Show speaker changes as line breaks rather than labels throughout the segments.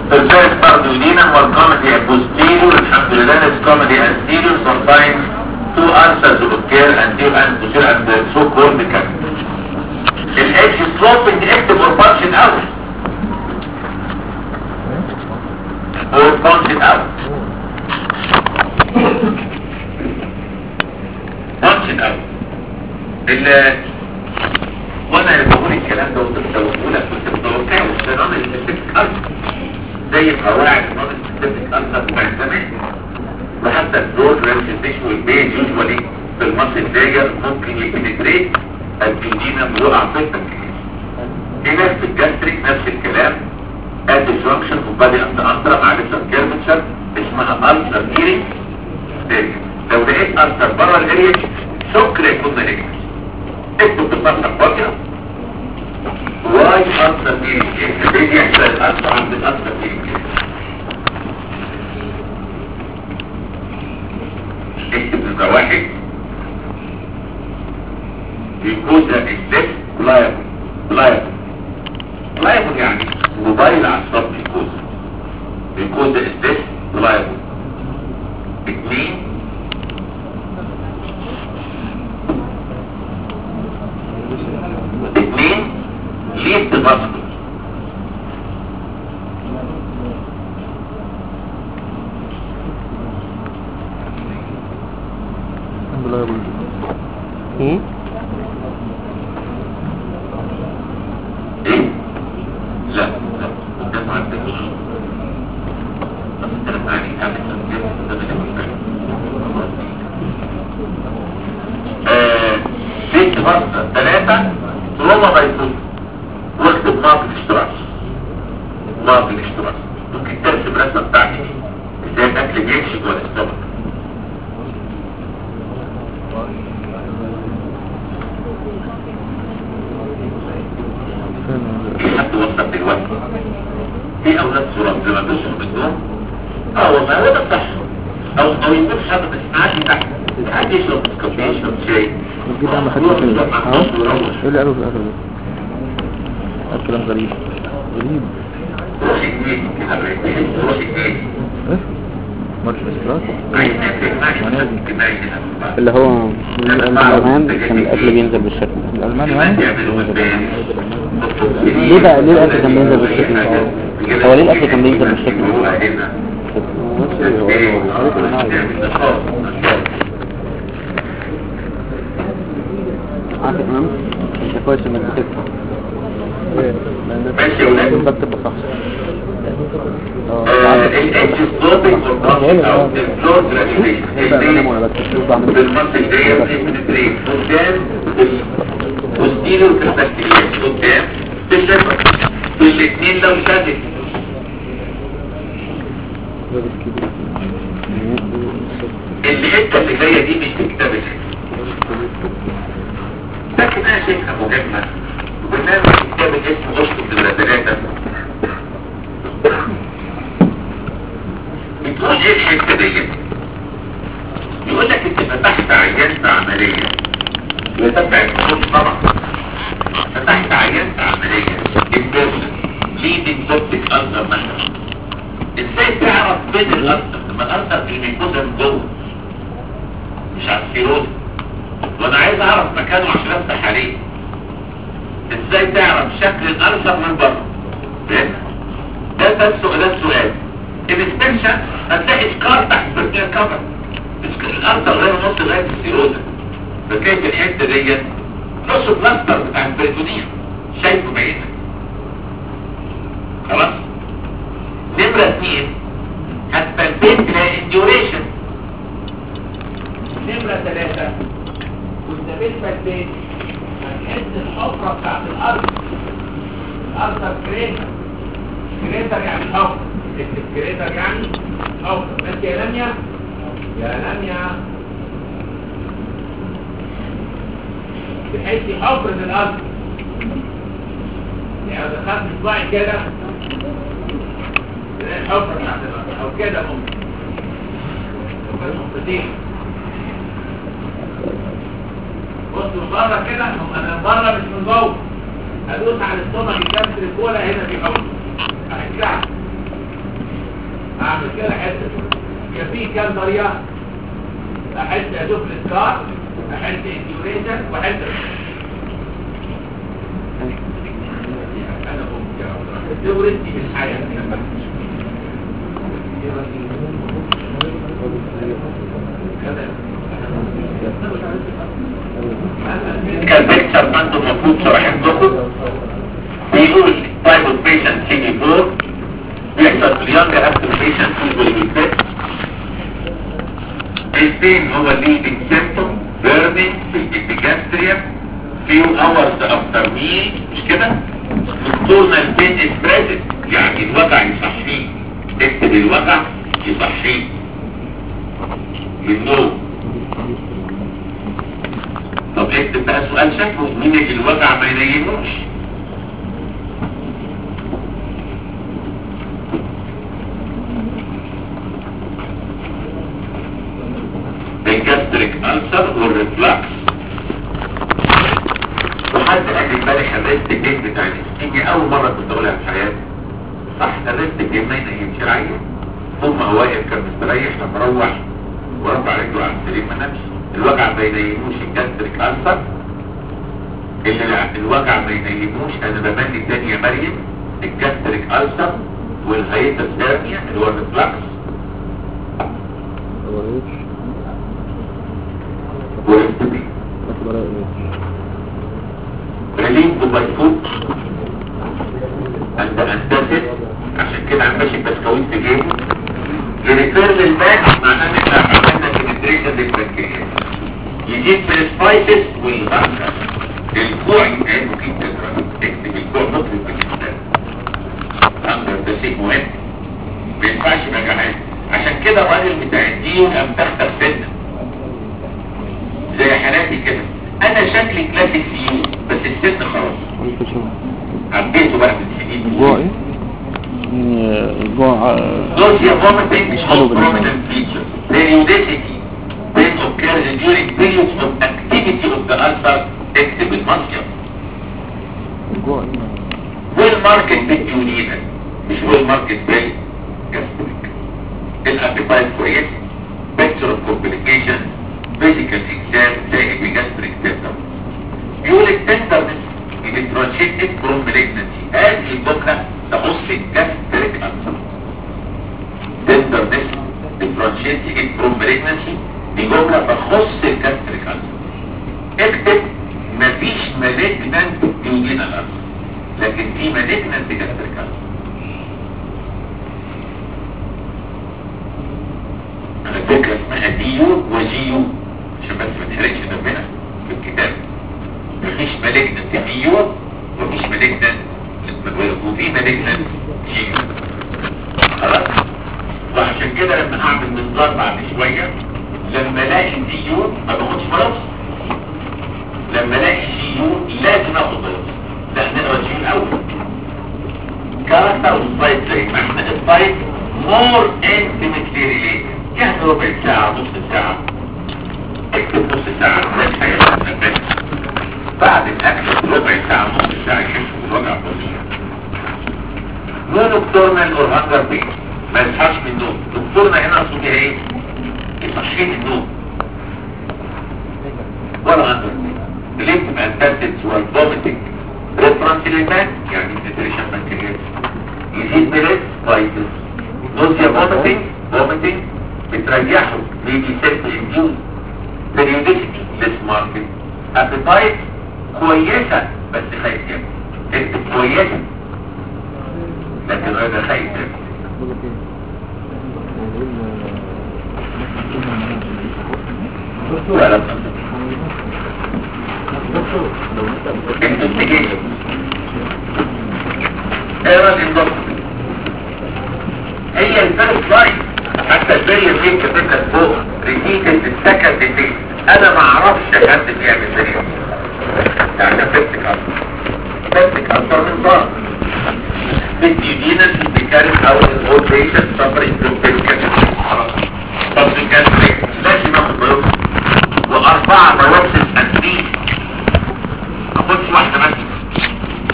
الفيرست برضه يدينا والكوميدي posterior الحمد لله this comedy anterior sometimes two answers will occur until and posterior and the so called cut الedge sloping active or punching out or punching out punching out ال وانا اللي بقول الكلام ده وكنت بقول لك كنت متوقع والسيران السبيسيفيك ألسر زي قواعد النون السبيسيفيك ألسر بتاع زمان وحتى الدور ريبريزنتيشن والبيج يوجوالي في المصل داير ممكن يبنتريت الجنجينا بيقع في التنكيز في نفس الجاستريك نفس الكلام ادي جونكشن وبادي انت انترا مع لسه كيرفتشر اسمها ألسر ايري لو لقيت ألسر بره الاريا شكر يكون نيجاتيف اكتب بالفتحة فاضية واي ألسر ايري ليه يحصل الألسر عند الألسر ايري اكتب نمرة واحد يكون ده الدس لايبل لايبل لايبل يعني موبايل على الصف يكون يكون ده الدس لايبل اتنين اتنين ليه تبصر
ايه
ايه لا لا ده ما عندكش بس انت لما يعني عامل تنظيم ده من آه، ست بسطة ثلاثة روما بيتوت واكتب مارك الاشتراك مارك الاشتراك ممكن ترسم رسمة بتاعتي دي ازاي الاكل بيمشي جوه الاستمك في حد وصل دلوقتي في اولاد صورة لما بيصحوا من النوم اه والله هو ده الصح او او يكون حد بس عادي تحت عادي يشرب كوفي يشرب شاي
نجيب اهم حاجة في ال- اهو ايه اللي قالوا في الاخر ده قال كلام غريب غريب
روح النيل كده بقى. روح النيل
ايه مارش استراك
عايز نفسك معي اجتماعي هنا
اللي هو الألمان كان الأكل بينزل بالشكل ده
الالمان يعني
يعملوا البيان
ليه بقى ليه الأكل كان بينزل بالشكل ده؟ هو ليه الأكل كان بينزل بالشكل
هو
ده؟
هنا
عارف إمام؟ أنت كويس إنك بتكتب
ماشي يا ولاد
بكتب صح
الاتش سلوبينج او الفلور
بنام وانا بكتب شوف بعمل ايه
بالمنطق دي بنتريد قدام والستيريو كالبكتيريا قدام بالشفر الاثنين لو شدت الحته اللي جايه دي مش تكتبت لكن انا شايفها مهمه وبرنامج كتاب اسمه اشطب بالرسالات بتقول ايه الحته دي يقول لك انت فتحت عيان في عمليه وتبع الخطوط طبعا فتحت عيان في عمليه البيرسون ليدنج توبتك ألسر مثلا ازاي تعرف فين الألسر لما الألسر في الميكوزا من جوه مش على السيروز وانا عايز اعرف مكانه عشان افتح عليه ازاي تعرف شكل الألسر من بره فهمت؟ ده ده السؤال ده السؤال الانسبكشن هتلاقي سكار تحت برجل كفر الألسر غير نص لغاية السيروزا فكيف الحتة ديت نص بلاستر بتاع البريتونيا شايفه بعينك خلاص نمرة اتنين هتبلبين تلاقي انديوريشن نمرة ثلاثة وانت بتبلبين هتحس الحفرة بتاعت الأرض الأرض كريتر كريتر يعني حفرة تكتب كريتر يعني حفرة بس يا لميا يا لميا بحيث يحفر الأرض يعني لو دخلت صباعي كده تلاقي الحفرة بتاعت الأرض أو كده ممكن وكان نقطتين بص من بره كده هم انا من بره مش من جوه هدوس على السمك الكبس الكولا هنا في حفرة هترجع كده حته يبقى في كام طريقه احس اشوف الاسكار احس الديوريشن واحس انا قمت يا رب دورتي بالحياه كان بيكتر عنده المفروض شرح لكم بيقول type of patient CD4 بيحصل في اليونج افتر patient usually with البين هو leading symptom burning في الابيجاستريا few hours after meal مش كده طول ما البين is present يعني الوجع يصحيه اكتب الوجع يصحيه من النوم طب اكتب بقى سؤال شكله مين اللي الوجع ما ينيموش الجاستريك ألسر والريفلاكس وحد قال لي امبارح الريست جيم بتاع الاستيميا اول مره كنت اقولها في حياتي صح الريست جيم ما ينيمش العيان طول ما هو واقف كان مستريح لما روح ورفع رجله على السرير ما نامش الوجع ما ينيموش الجاستريك ألسر اللي لا الوجع ما ينيموش انا بملي تاني يا مريم الجاستريك ألسر والهيئة الثانية اللي هو الريفلاكس
هو ايه
والانتباه
بس براء ايه
relieved by food and antacid عشان كده عم ماشي بسكويت في جيبه يريفير للباك مع ان احنا عملنا penetration للبنكرياس يجيب في السبايسز والغرقة الكوع يتعبه جدا تكتب الكوع مطلب بالنسبة الامر ده شيء مهم ما ينفعش يبقى جعان عشان كده الراجل بتاع الدين قام تختر سنه زي حالاتي كده انا شكلي كلاسيك سيو بس السن خلاص
قلت شو
عديته بقى من سنين
الجوع ايه إيه، الجوع آه،
Nausea vomiting
مش حلو
is
بالنسبة لي.
prominent feature. Periodicity that occurs during periods of activity of the ulcer اكتب المصيف.
الجوع ايه
ويل ماركت باليونينا مش ويل ماركت بالجاستريك. الابيتايت كويس. picture of complications. physical exam زي الجاستريك symptom. يقول التندرنس differentiated from malignancy. هذه الجملة تخص الجاستريك ulcer. tenderness differentiated from malignancy دي جملة تخص الجاستريك ألسر اكتب مفيش malignant duodenal ألسر لكن في malignant gastric ألسر على فكرة اسمها ديو وجيو عشان بس ما نحرقش دمنا في الكتاب مفيش malignant ديو ومفيش malignant وفي malignant جيو خلاص وعشان كده لما اعمل منظار بعد شوية لما الاقي دي يو ما باخدش مرض لما الاقي جي يو لازم اخد مرض لان نقرا جي الاول كاركتر والسايت زي ما احنا السايت مور انتيمتلي ريليتد يعني ربع ساعة نص ساعة اكتب نص ساعة زي الحياة النفس بعد الاكل ربع ساعة نص ساعة يحس بالوجع بسيط نو نوكتورنال اور هانجر بين ما يصحاش من النوم دكتورنا هنا اقصد بيها ايه يصحي من النوم ولا هانجر بين الليمف انتاسيدز والفوميتنج ريفرنس للبان يعني نيتريشن بنكرياس يزيد ميلت فايتس نوزيا فوميتنج فوميتنج بتريحه بيجي سيرت انديوز بريوديسيتي ليس ماركت ابيتايت كويسة بس خايف جدا اكتب كويسة لكن انا خايف جدا
بقول لك ايه
لا لا investigation error in document هي الفيرست لاين حتى البيل فين كتبنا فوق ريبيتد السكند دي انا ما اعرفش حد بيعمل زي يعني فيرست كاستر فيرست كاستر من ضغط بالديدينس بكارت او الاول بيشن سفرين فروم بيركت خلاص طب كان لازم اخد بيوت واربعة بوابس التنفيذ ما اخدش واحدة بس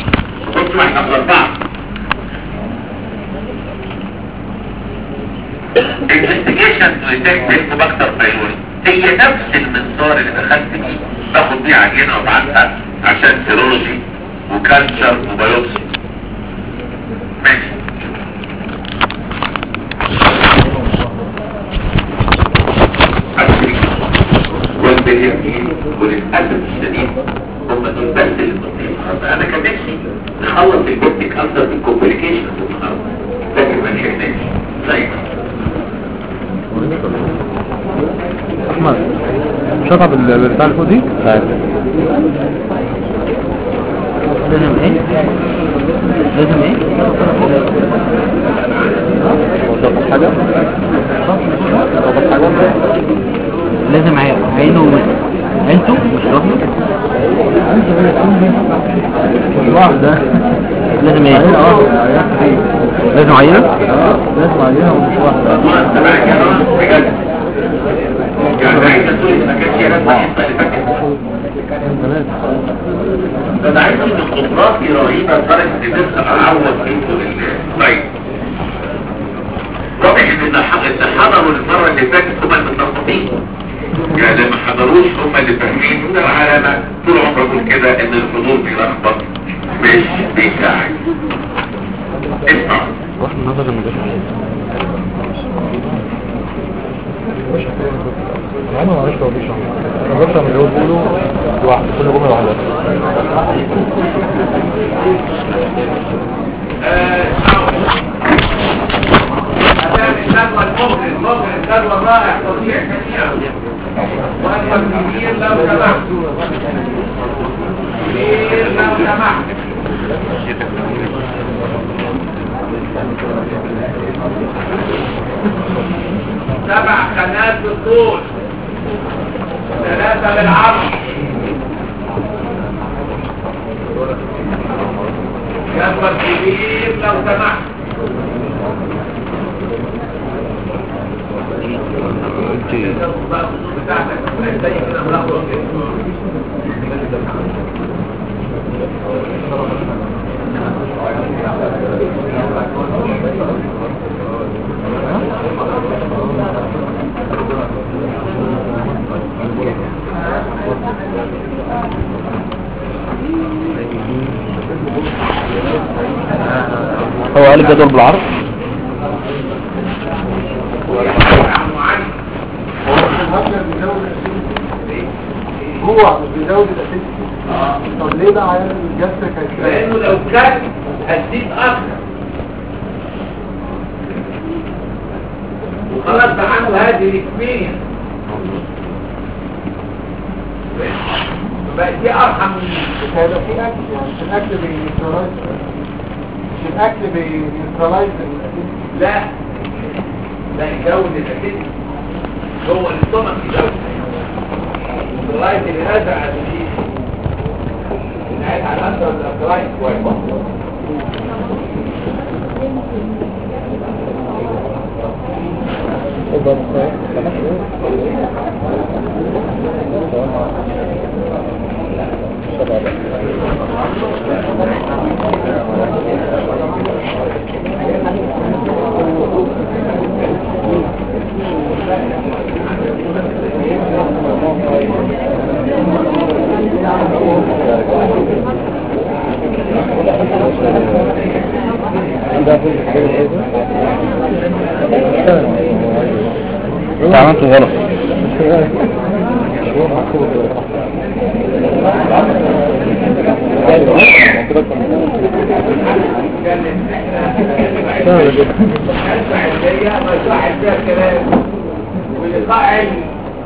ما اخدش واحدة من اربعة investigation to detect helicobacter pylori هي نفس المنظار اللي دخلت بيه باخد بيه عينه وابعتها عشان سيرولوجي وكانسر وبيوبسي ماشي والبريمين وللأسف الشديد هم دول بس اللي بنطيق انا كان نفسي نخلص البوتيك اكتر من كومبليكيشن لكن ما لحقناش طيب
احمد شطب البتاع اللي فوق دي
لازم ايه لازم ايه
شطب حاجة شطب حاجة
لازم عي- عينه ومس- عينته مش راسه
مش واحدة
لازم ايه
عينة واحدة عينة كتير
لازم عينه
لازم عينة ومش واحدة
ما انت معاك يا راجل بجد يعني عايز تقول ان ما كانش يا رب الحصه اللي فاتت
ثلاثة
ده انا عايز اقول ان قدراتي رهيبه لدرجه ان لسه اعوض انتوا لله طيب واضح ان اللي ح- اللي حضروا المره اللي فاتت هم المتلخبطين يعني اللي ما حضروش هم اللي فاهمين وده العلامه طول عمركم كده ان الحضور بيلخبط مش بيساعد اسمع
واحد نظر لما جاش
يعني ما عرفت اقول انا بس من اللي هو بيقوله لوحده كل جمله لوحدها
هتعمل جدول مجرد مجرد جدول رائع تطيع جميعا واكبر كبير لو سمحت كبير لو سمحت سبع خانات بالطول ثلاثة بالعرض جدول كبير لو سمحت
هو قال الجدول بالعرض
هو بيزود الاسيد طب ليه بقى عيال الجسد كانت
لانه لو كان هتزيد اكتر وخلاص بقى عنه هذه الاكسبيرينس بقى دي ارحم من دي.
هيبقى في اكل يعني مش الاكل بينيوترالايز مش الاكل بينيوترالايز الاسيد
لا لا يجود الاسيد هو الاستومك يجود الرايت اللي نازع على الجديد قاعد على الاندر الرايت كويس
انت عملت غلط
العلمية مشروع فيها كلام ولقاء علمي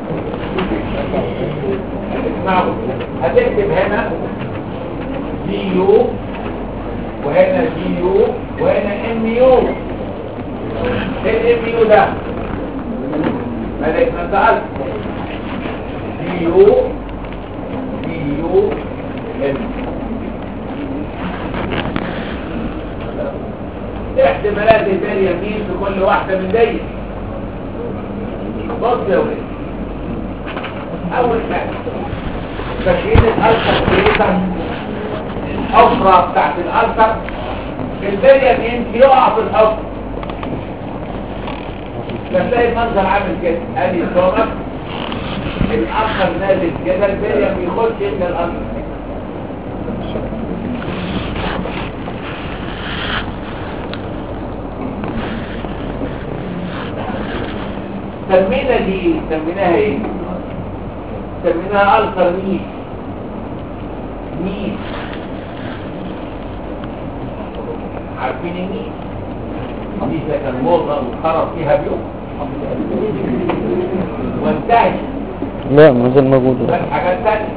اسمعوا هتكتب هنا دي يو وهنا دي يو وهنا ام يو ايه الام يو ده؟ مالك ما سألت دي يو دي يو ام احتمالات البال يمين في كل واحدة من دي بص يا ولد اول حاجة تشغيل الالتر كريتر الحفرة بتاعت الالتر في البال يمين يقع في الحفرة فتلاقي المنظر عامل كده ادي الصومك الاخر نازل كده البريم بيخش الى الاخر سمينا دي ايه؟ سميناها ايه سميناها الفر ميت ميت عارفين الميت دي كان موضة وخرب فيها بيوم وانتهت
لا ما زال موجود
بس حاجات تانية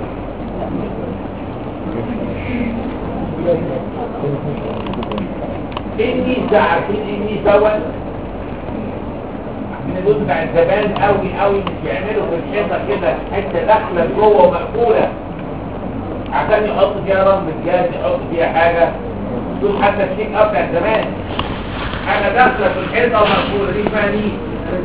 اني عارفين اني سوى من دول بتاع زمان قوي قوي مش بيعملوا في الحيطه كده حته داخله جوه ومقفوله عشان يحط فيها رمز جاز يحط فيها حاجه دول حتى الشيك اب بتاع زمان حاجه داخله في الحيطه ومقفوله دي اسمها نيس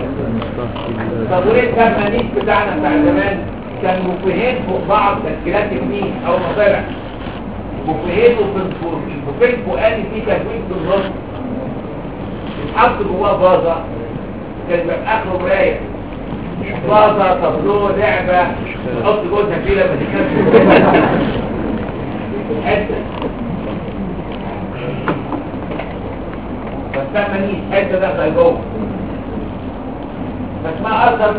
طب وليه كان النيس بتاعنا بتاع زمان كان بوفيهات فوق بعض تشكيلات النيس او مطالع بوفيهات وفي البوفيه الفوقاني فيه تكوين في النص يتحط جواه فازه كان بيبقى اخره مرايه فازه طابلوه لعبه تحط جوه تكفيله ما تكفيش حته فاسمها نيس حته داخله جوه فاسمها اثر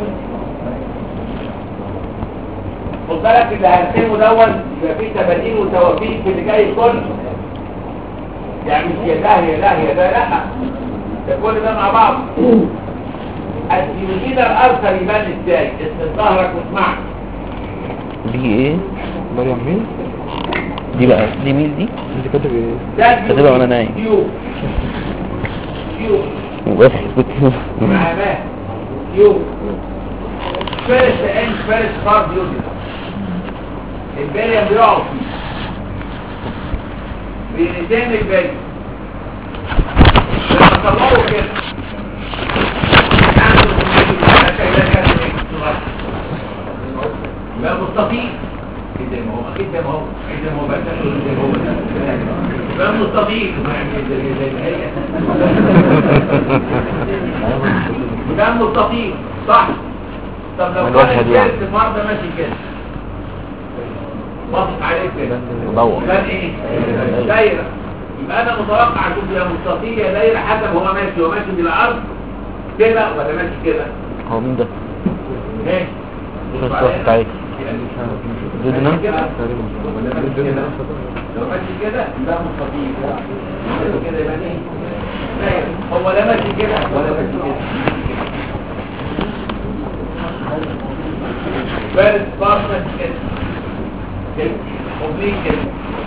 خد بالك اللي هرسمه دون يبقى فيه تباديل وتوافيق في اللي جاي كله يعني مش يا ده يا ده يا ده لا ده كل ده مع بعض الديوجين الارثر يبان ازاي اسم ظهرك واسمعك
دي ايه مريم مين دي بقى دي مين دي انت كاتب ايه
ده
كاتبها وانا نايم
ديو ديو
بس كنت
مع ما ديو فارس ان فارس خار ديوجين البالية بيقعوا فيه بينتين البالية لما طلعوا كده عنده بقى مستطيل كده ما هو اكيد ده ما هو اكيد ما هو بقى زي ما هو بقى مستطيل زي ما هي ده مستطيل صح طب لو
من
كان
الوجهة دي يعني.
الفرد مرضى ماشي كده بص عليه كده
مدور
كان ايه دايره يبقى انا متوقع اشوف يا مستطيل يا دايره حسب هو ماشي هو ماشي بالعرض كده ولا ماشي كده
هو مين ده
ماشي
شو الصوت بتاعك زدنا
ماشي كده ولا ماشي كده لو ماشي كده يبقى مستطيل ماشي كده يبقى ايه دايره هو لا ماشي كده ولا ماشي كده فارس باص ماشي كده كده اوبليك كده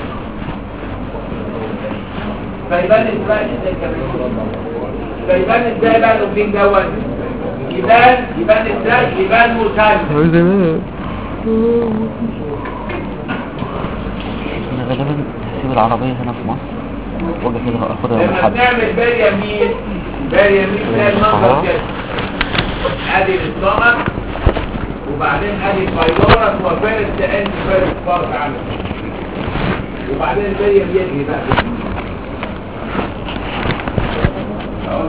فيبان ازاي ازاي كمان فيبان ازاي بقى الاوبليك دوت يبان يبان ازاي يبان مثلث
انا غالبا هسيب العربية هنا في مصر واجي كده اخدها من
لما
حد
بنعمل بال يمين بال يمين تلاقي المنظر كده ادي الاستومك وبعدين ادي الفايلورس وفيرست اند فيرست بارت عامل وبعدين البال يجري بقى أهو.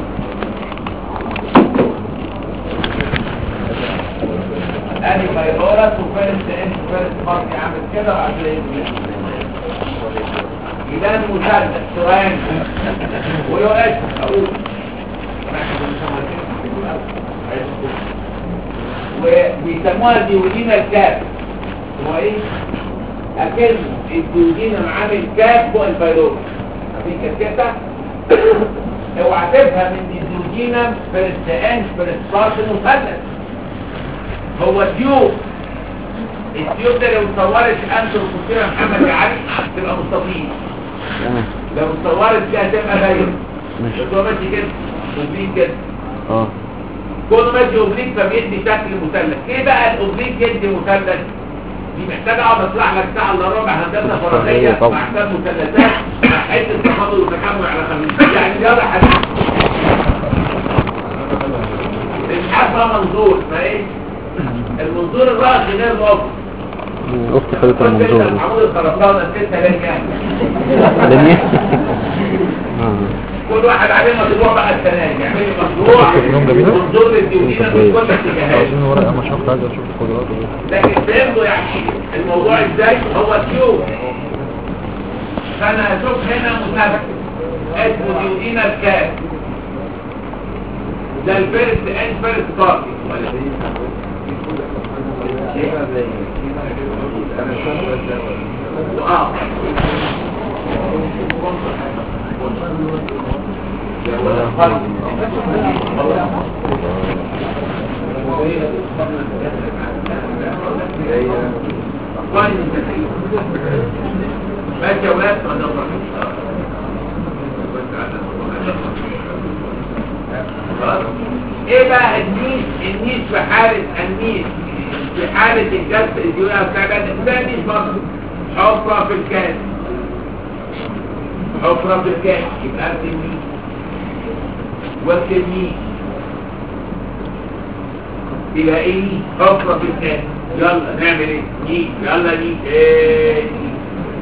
ادي فايلورس وفيرست اند فيرست بارت عامل كده وبعدين يجري يبان مثلث سؤال ويؤس اقول وبيسموها الديوجينا الكاب هو ايه؟ اكن الديوجينا عامل كاب فوق الفيروس عارفين كده اوعى تفهم ان الديوجينا فيرست اند فيرست بارت مثلث هو تيوب التيوب ده لو صورت انتر كتير محمد علي تبقى مستطيل
تمام
لو صورت فيها تبقى باين
ماشي
بس هو ماشي كده اوبليك كده
اه
كونه ماشي اوبليك فبيدي شكل مثلث ايه بقى الاوبليك يدي مثلث دي محتاجه اقعد اطلع لك ساعه الا ربع هندسه فراغيه
طبعا.
مع حساب مثلثات مع حته تفاضل وتكامل على خميس يعني يلا حبيبي الحاسه منظور ما ايه المنظور الرأسي غير الأفق
اختي خدت المنظور ده.
عمود السرطان الستة ليه يعني
لمية اه
كل واحد عليه مشروع بقى السنة دي يعمل لي مشروع روح
يوم جميلة؟
وانظر للديوتينا في كل اتجاهات
عاوزين ورقة ما شفت عايز اشوف القدرات دي
لكن فهمتوا يعني الموضوع ازاي هو تيوب فانا هشوف هنا مثبت اسمه ديوتينا الكاب ده الفيرست اند فيرست بارتي ولا اه ماشي يا ولاد ما نقدر خلاص؟ ايه بقى النيش النيش في حالة النيش في حالة الجلسة الجوية بتاعت ده نيش برضه حفرة في الكاس حفرة في الكاس يبقى ارض النيش والتنين يبقى ايه حفرة في الكاس يلا نعمل ايه نيش يلا نيش ايه نيش.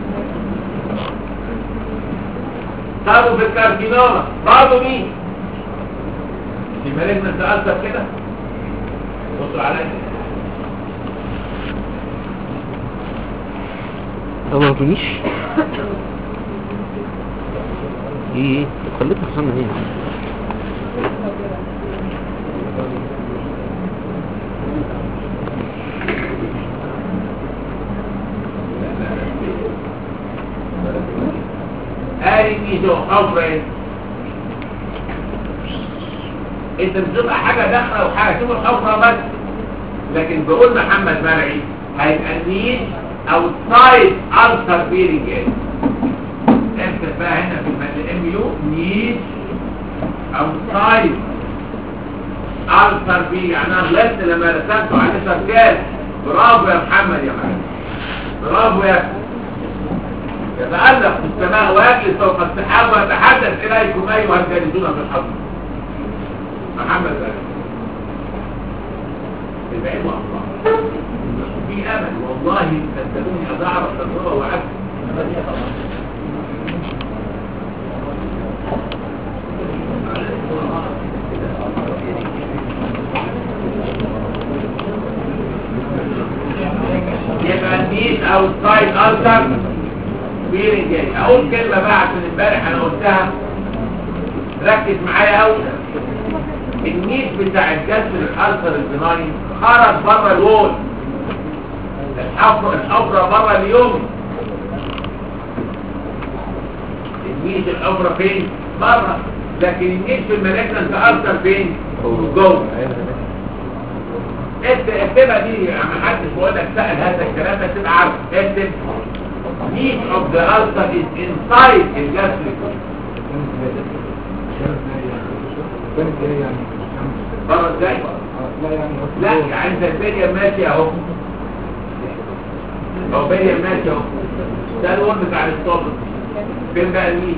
طابوا في الكارتينوما برضه مين في مالجنا تأثر كده بصوا عليا
طب ما تجيش ايه خليك حصلنا هنا
قال ميزو حفرة انت بتبقى حاجة داخلة وحاجة تبقى الحفرة بس لكن بقول محمد مرعي هيبقى النيش او سايد ألسر بيرنج اكتب بقى هنا في الام يو نيش او سايد ألسر بيرنج يعني انا غلطت لما رسمته على سركات برافو يا محمد يا محمد برافو يا ابني يتألق في السماء ويجلس فوق السحاب ويتحدث إليكم أيها الجالسون في الحضر محمد بقى البعيد الله في أمل والله صدقوني أضاعف تجربة وعد يبقى النيت أو السايد ألتر بيرنج جاي اقول كلمة بقى عشان امبارح انا قلتها ركز معايا قوي النيت بتاع الجسم الالسر البناي خرج بره الوول الحفرة الحفرة بره اليوم النيت الحفرة فين بره لكن النيت في الملاكنة انت السر فين جوه اكتب اكتبها دي ما حدش بيقول لك سأل هذا الكلام بس تبقى عارف اكتب each of the ulcer is inside the gastric بره ازاي؟ لا يعني انت البنية ماشي اهو اهو بنية ماشي اهو ده الون بتاع الصبر فين بقى الميش؟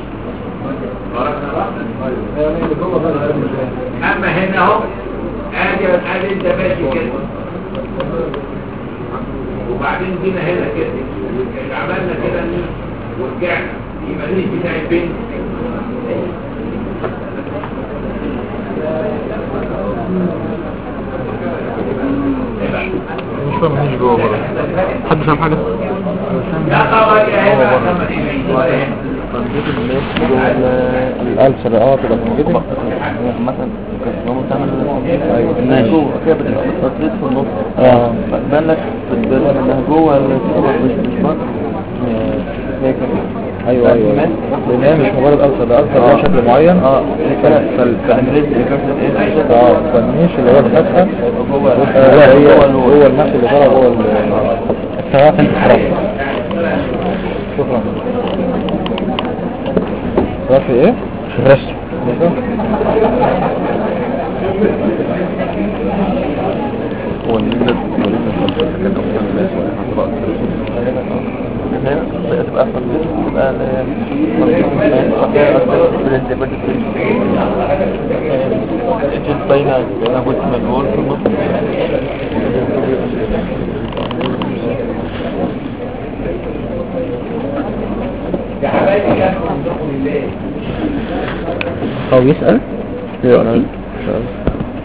اما هنا اهو ادي ادي انت ماشي كده وبعدين جينا هنا كده عملنا كده النيش ورجعنا يبقى النيش بتاعي فين؟
مش فاهم مش جوه بره حد فاهم حاجة؟
لا خبر يا هنا لما تيجي
الألسر اه تبقى كده مثلا ماما بتعمل ماشي كده بتبقى متفصلت في النص اه بالك في الدرجة انها جوه الكتاب مش مش بره هي كده
ايوه ايوه لان هي مش مجرد ألسر ده ألسر لها شكل معين
اه
فال- فال- اه فالنيش اللي هو الفتحة
جوه
هي هي هو النفس اللي طالع جوه ال- السواء انت خلاص شكرا سواء في ايه؟ في الرسم
هو النسبة وليس الفلسفة كان أفضل الناس وإحنا هنا تبقى أفضل تبقى الجنس بين أبو اسم الأول في النص
يا حبايبي جاتكم عندكم الليل
هو يسأل؟ وحشة أوي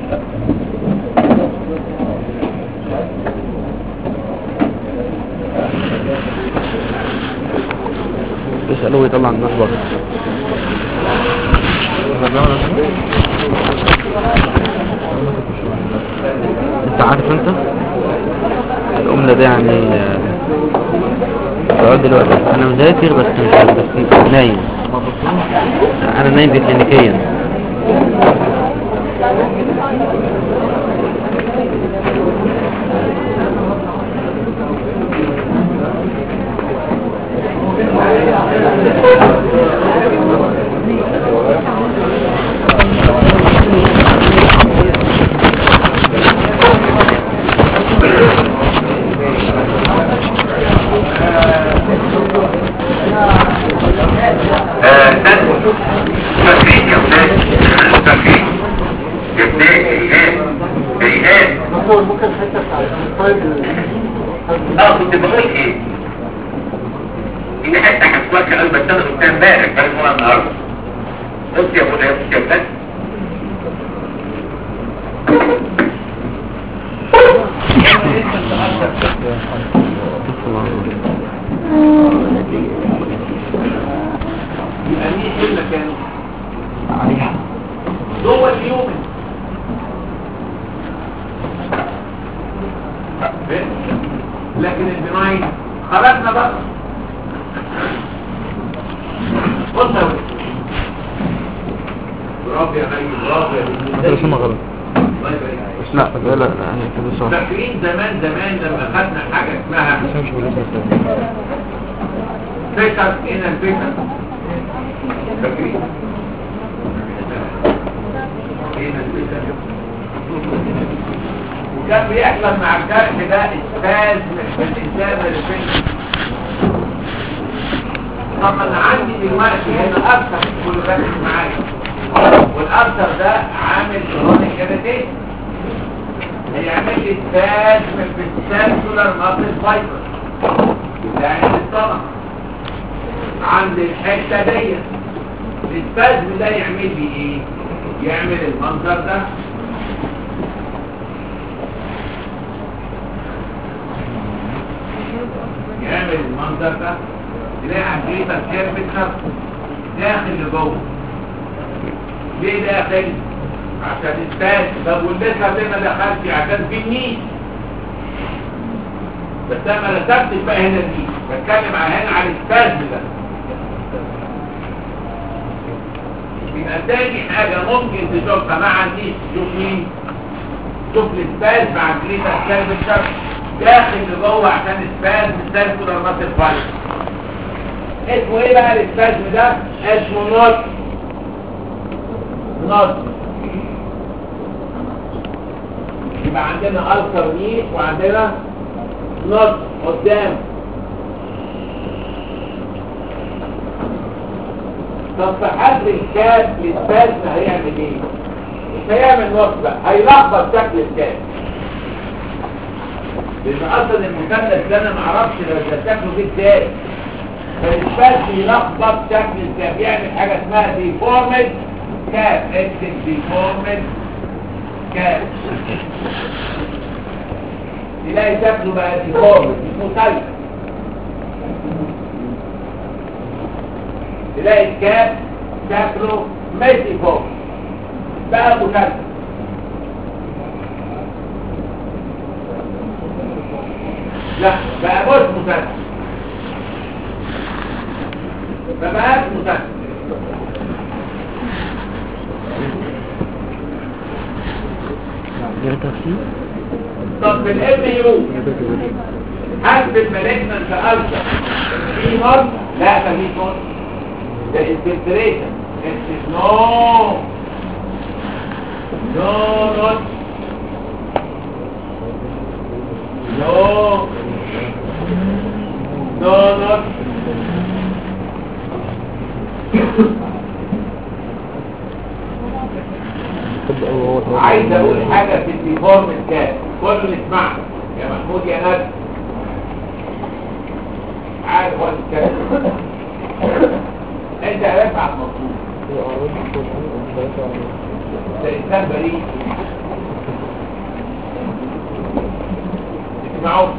يسألوه يطلع الناس بره انت عارف انت الأملة ده يعني آه، سؤال دلوقتي انا مذاكر بس مش بس نايم انا نايم دي كلينيكيا
آه، ده فاكرين يا ولاد فاكرين يا ولاد ريهان ريهان
ممكن الحته بتاعت الطيب
اه كنت بقول ايه دي حته هتوجه قلب بس انا قلتها امبارح بقى مرة النهارده قلت يا ابو يا يا ولاد يبقى مين ايه المكان
عليها
جوه اليوم لكن البناين خرجنا بقى بص يا ولد برافو يا غالي برافو يا
انت
ولد.
رسمها غلط
الله يبارك فيك.
بس لا لا لا لا يعني كده صح
فاكرين زمان زمان لما خدنا حاجه اسمها فكر هنا الفكر فاكرين هنا الفكر وكان بيحصل مع الجرح ده اسفاز في الانسان الفكر طب انا عندي دلوقتي هنا اكثر كل ركز معايا والاكثر ده عامل كرونيك اريتيشن هيعمل لي اسفاز في السيركولار ماسل فايبر يعني الطبق عند الحته دي الاسفاز ده يعمل لي ايه يعمل المنظر ده يعمل المنظر ده تلاقي عجيبه كيرفتر داخل لجوه ليه داخل عشان الساس طب واللسه ليه ما دخلش عشان في النيل بس انا ما رسمتش بقى هنا النيل بتكلم على هنا على الساس ده يبقى تاني حاجة ممكن تشوفها مع النيل تشوف مين شوف الاسباز مع الجليتا الكلب الشرق داخل لجوه عشان اسباز مثال كده المصر فايل اسمه ايه بقى الاسبازم ده اسمه نوت نوت يبقى عندنا ألسر نيش وعندنا نوت قدام طب في حد الكاب الاسبازم هيعمل ايه مش هيعمل نوت بقى هيلخبط شكل الكاب لان اصلا المثلث ده انا معرفش لو ده شكله جه ازاي فالاسباز بيلخبط شكل الكاب يعمل حاجه اسمها ديفورمد كاب اكتب ديفورمد كاب تلاقي شكله بقى ديفورمد اسمه سلك تلاقي الكاب شكله مش ديفورمد بقى مثلث لا بقى مش مثلث ما بقاش مثلث
غير تفسير
طب في الام يو هل في المالجنانت ألسر في مرض؟ لا مفيش مرض ده انفلتريشن نو نو نوت نو نو نوت عايز اقول حاجة في الديفورم الكاس كله يسمعني يا محمود يا ندى عارف هو الكاس انت رفعت مطلوب ده انسان بريء اسمعوا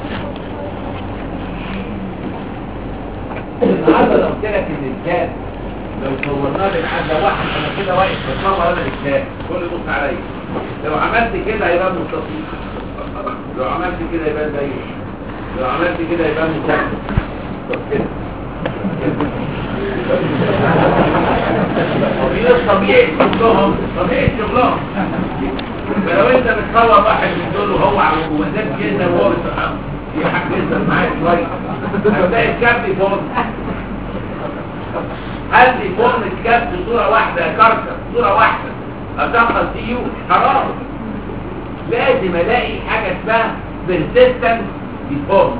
النهارده لو قلت لك ان الكاد لو صورناه بالعدة واحد انا كده واقف بتصور انا الكاد كل بص عليا لو عملت كده هيبقى مستطيل لو عملت كده يبقى داير لو عملت كده يبقى مثلث طب كده طبيعي طبيعي شغلهم طبيعي شغلهم فلو انت بتصور واحد من دول وهو وزاد جدا وهو بيتحمل يحجزك معايا شويه هتلاقي الكاب دي فورم هل دي فورم الكاب بصوره واحده يا كاركر صوره واحده اتاخر دي يو حرام لازم الاقي حاجه اسمها persistent deform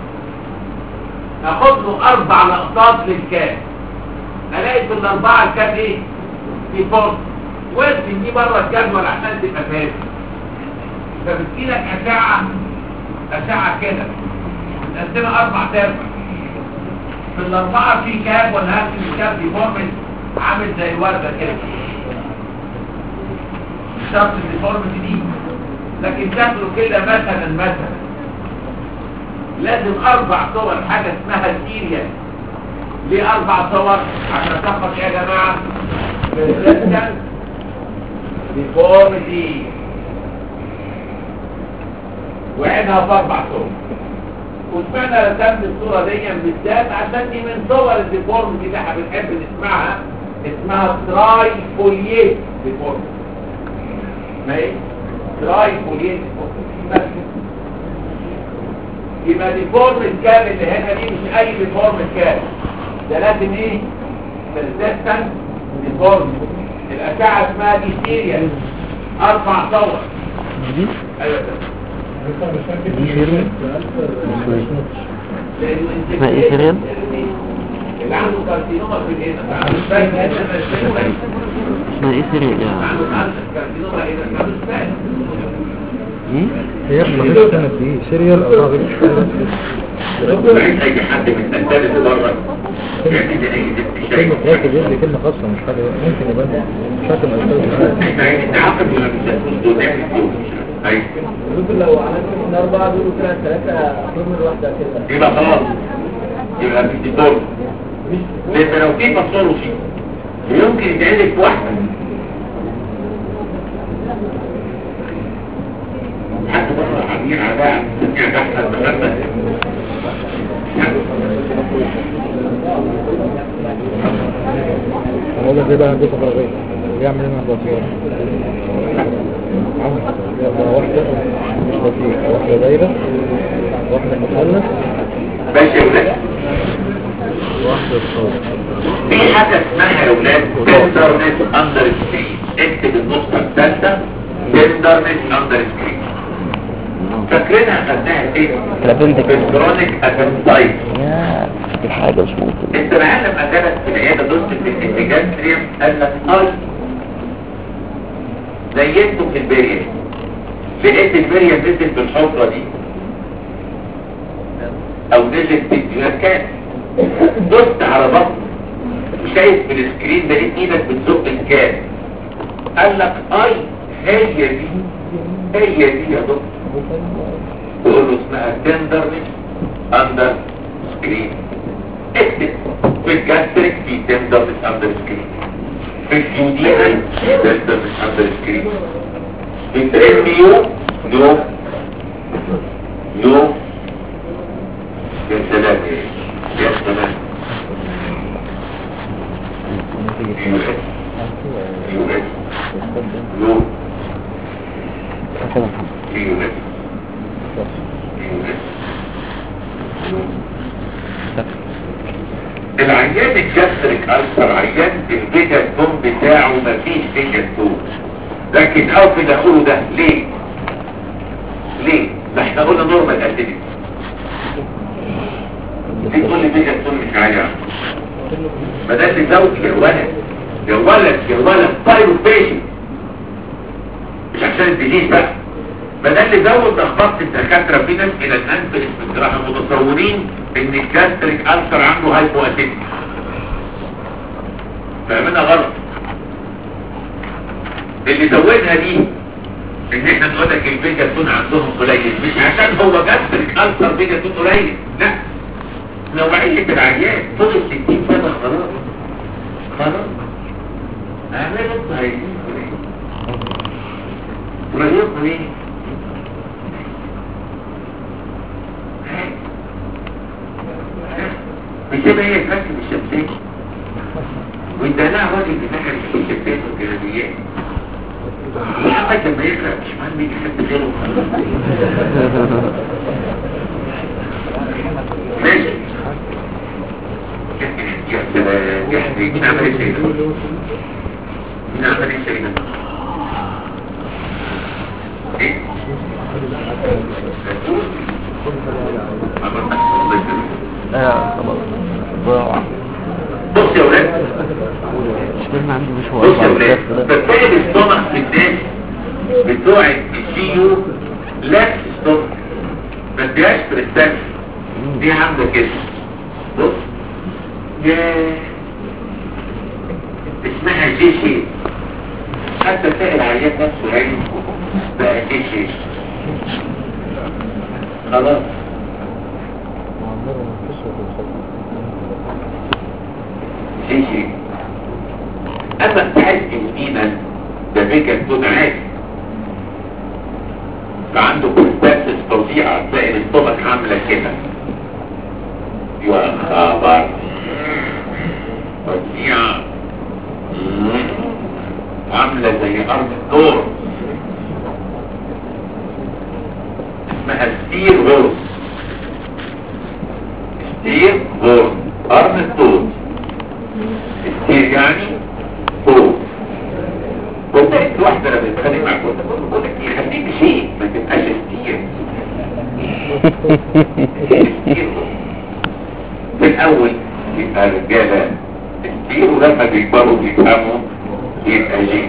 اخد له اربع لقطات للكاب الاقي في الاربعه الكاب ايه deform وارسم دي بره الجدول عشان تبقى فاهم فبتجيلك اشعه اشعه كده متقسمه اربع تربع في الاربعه في كاب ولا هرسم الكاب ديفورمنت عامل زي الورده كده مش شرط الديفورمنت دي لكن شكله كده مثلا مثلا لازم اربع صور حاجه اسمها السيريال ليه اربع صور عشان تاخد يا جماعه persistent deformity وعينها في اربع صور وسمعنا رسمت الصورة دي بالذات عشان دي من صور الديفورمتي اللي احنا بنحب نسمعها اسمها تراي فولييت ديفورمتي ما ايه؟ تراي فولييت ديفورمتي يبقى ديفورمت كام اللي هنا دي مش اي ديفورمت كام ده لازم ايه؟ persistent ديفورمتي الاشعة اسمها دي سيريال اربع صور
دي
ايوه ده
دي سيريال
لانه انت
اسمها ايه سيريال؟
اللي عنده كارسينوما في الهنا مش فاهم هنا مش فاهم
اسمها ايه سيريال يا
عنده كانسر كارسينوما هنا مش فاهم
ايه؟
هي مفيش سنة دي سيريال أو رابط
عايز اي حد من الثالث بره يعمل لي اي ست
كلمة
شيء
راكب يدي كلمة خاصة مش حاجة ممكن يبقى شكل ما يستوي
احنا عايزين نعاقب ولا مش هنقول نعمل فيهم ايوه
ممكن لو عملت من أربعة دول وكده ثلاثة أخذ من واحدة كده
يبقى خلاص يبقى مش دي دور لان لو في باثولوجي يمكن يتعمل في واحده حتى بره عاملين عداء تسميع تحت المخبز
أقول لك إيه بقى هندسة فراغية بيعمل هنا بطيئة عمل يبقى واحدة مش بطيئة واحدة دايرة واحدة مثلث
ماشي يا ولاد
واحدة صوت
في حاجة اسمها يا ولاد تندرنس اندر سكرين اكتب النسخة الثالثة تندرنس اندر سكرين فاكرينها خدناها فين؟
الابندكس
في الكرونيك ابنسايت
يا دي حاجة مش ممكن
انت معايا لما كانت في العيادة دوست في الانتجانتريم قال لك اي زينته في البرية لقيت البرية نزلت بالحفرة دي او نزلت في المكان دوست على بطن وشايف في السكرين لقيت ايدك بتزق الكان قال لك اي هي دي هي دي يا دكتور تقول له اسمها تندرنس اندر سكرين اكتب في الجاستريك في تندرنس اندر سكرين في الجودينال تندرنس اندر سكرين في التريميو نو نو يا سلام يا سلام يو اس يو اس نو
كده محمد
يو اس يو اس نو العيان الجاستريك ألسر عيان الفيجا توم بتاعه مفيش فيجا توم لكن او في اقوله ده ليه ليه ده احنا قلنا نورمال اسيدي ليه تقول لي فيجا توم مش عالي عنه ما ده اللي زوج يا ولد يا ولد يا ولد طيب بيشن مش عشان الديزيز بقى ما ده اللي زود اخبار الدكاتره في ناس الى الان في الجراحه متصورين ان الجاستريك ألسر عنده هايبو اسيدي فاهمينها غلط اللي زودها دي ان احنا نقول لك البيجا تون عندهم قليل مش عشان هو جاستريك السر بيجا تون قليل لا نوعية العيان فوق ال 60 سنة خلاص خلاص اعملوا عايزين قليل قليل قليل مش هي هي فاكر الشمسية وانت لا راجل بتاكل في الشمسية والجنبيات محمد لما يقرأ مش مهم مين يحب غيره ماشي يا سلام يا حبيبي مين عمل ايه سيدنا مين عمل ايه سيدنا ايه عمل الله يسلمك
اه خلاص ضاع
بص يا ولاد
اشمعنى عندي مش هو
بص يا ولاد بتلاقي الاستومك في الناس بتوع السيو لا ستومك ما اديهاش بريستاكس دي عامله كده بص ياه اسمها جي شيب حتى تلاقي العيان نفسه عين بقى جي شيب خلاص جي شيب اما بتاع الانينا ده فكرة تكون عادي فعنده كونستانسس فظيعة تلاقي الاستومك عاملة كده يا خبر فظيعة مم. عاملة زي أرض الدور اسمها ستير هورس ستير هورس أرض الدور ستير يعني فوق وتلاقي واحدة لما بتتخانق معاك بقول لك يخليك شيء ما تبقاش ستير ستير في الأول يبقى الرجالة ستير ولما بيكبروا بيفهموا يبقى جي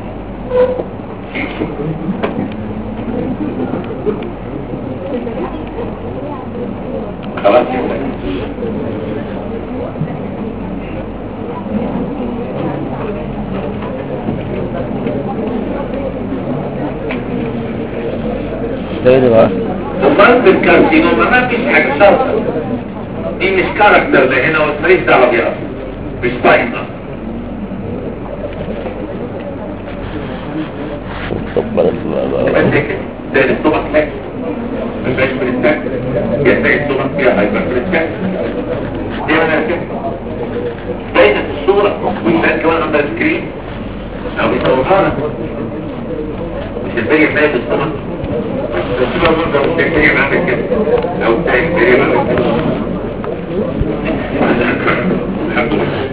خلاص يا ولاد
ده ايه ده بقى
وبرضه الكارسينوما ما فيش حاجة شرطة دي مش كاركتر ده هنا والمريض ده ابيض مش باينة
طب
يبقى ده كده ده الاستومك لاكس ما يبقاش بريستاك يا ده الاستومك فيها هايبر بريستاك دي انا كده باينة في الصورة والناس كمان عندها سكرين او بيصورها لك مش الباقي باين الاستومك بس بقى منظر التكتيريا عامل كده لو بتاع التكتيريا عامل كده الحمد لله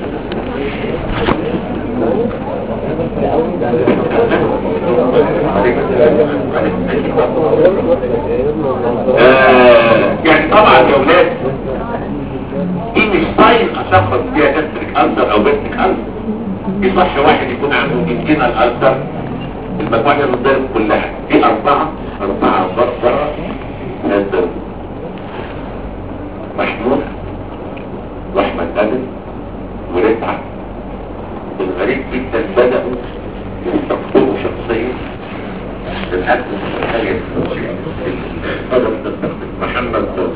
آه، يعني طبعا يا ولاد دي مش طايق اشخص فيها جاستريك ألسر او بيستريك ألسر يصح واحد يكون عنده انجينال ألسر المجموعة دي الضرب كلها في أربعة أربعة بصرة نزل محمود وأحمد أبن ورفعت الغريب جدا بدأوا يستقطبوا شخصيا للأسف الحاجة القدم تستخدم محمد صادق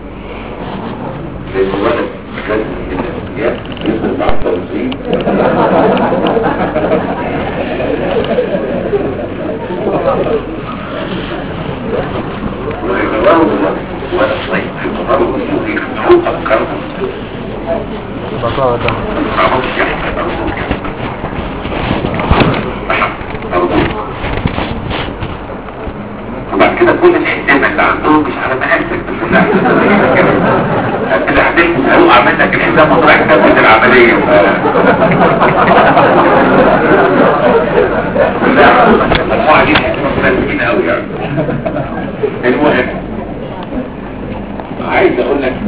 للولد كان من الأسياء يصرف على التوزيع ويغرروا ولا صيف يغرروا يسوري خمسون أفكارهم
بطاقة ده
معرفش يحكي أرجوك أرجوك وبعد كده كل الحزام اللي عندهم مش على مقاسك بس لا اللي عندك تسألوه عمل لك الحزام وطلع كتابة العملية لا المجموعة دي مستلزمين قوي يعني المهم عايز اقول لك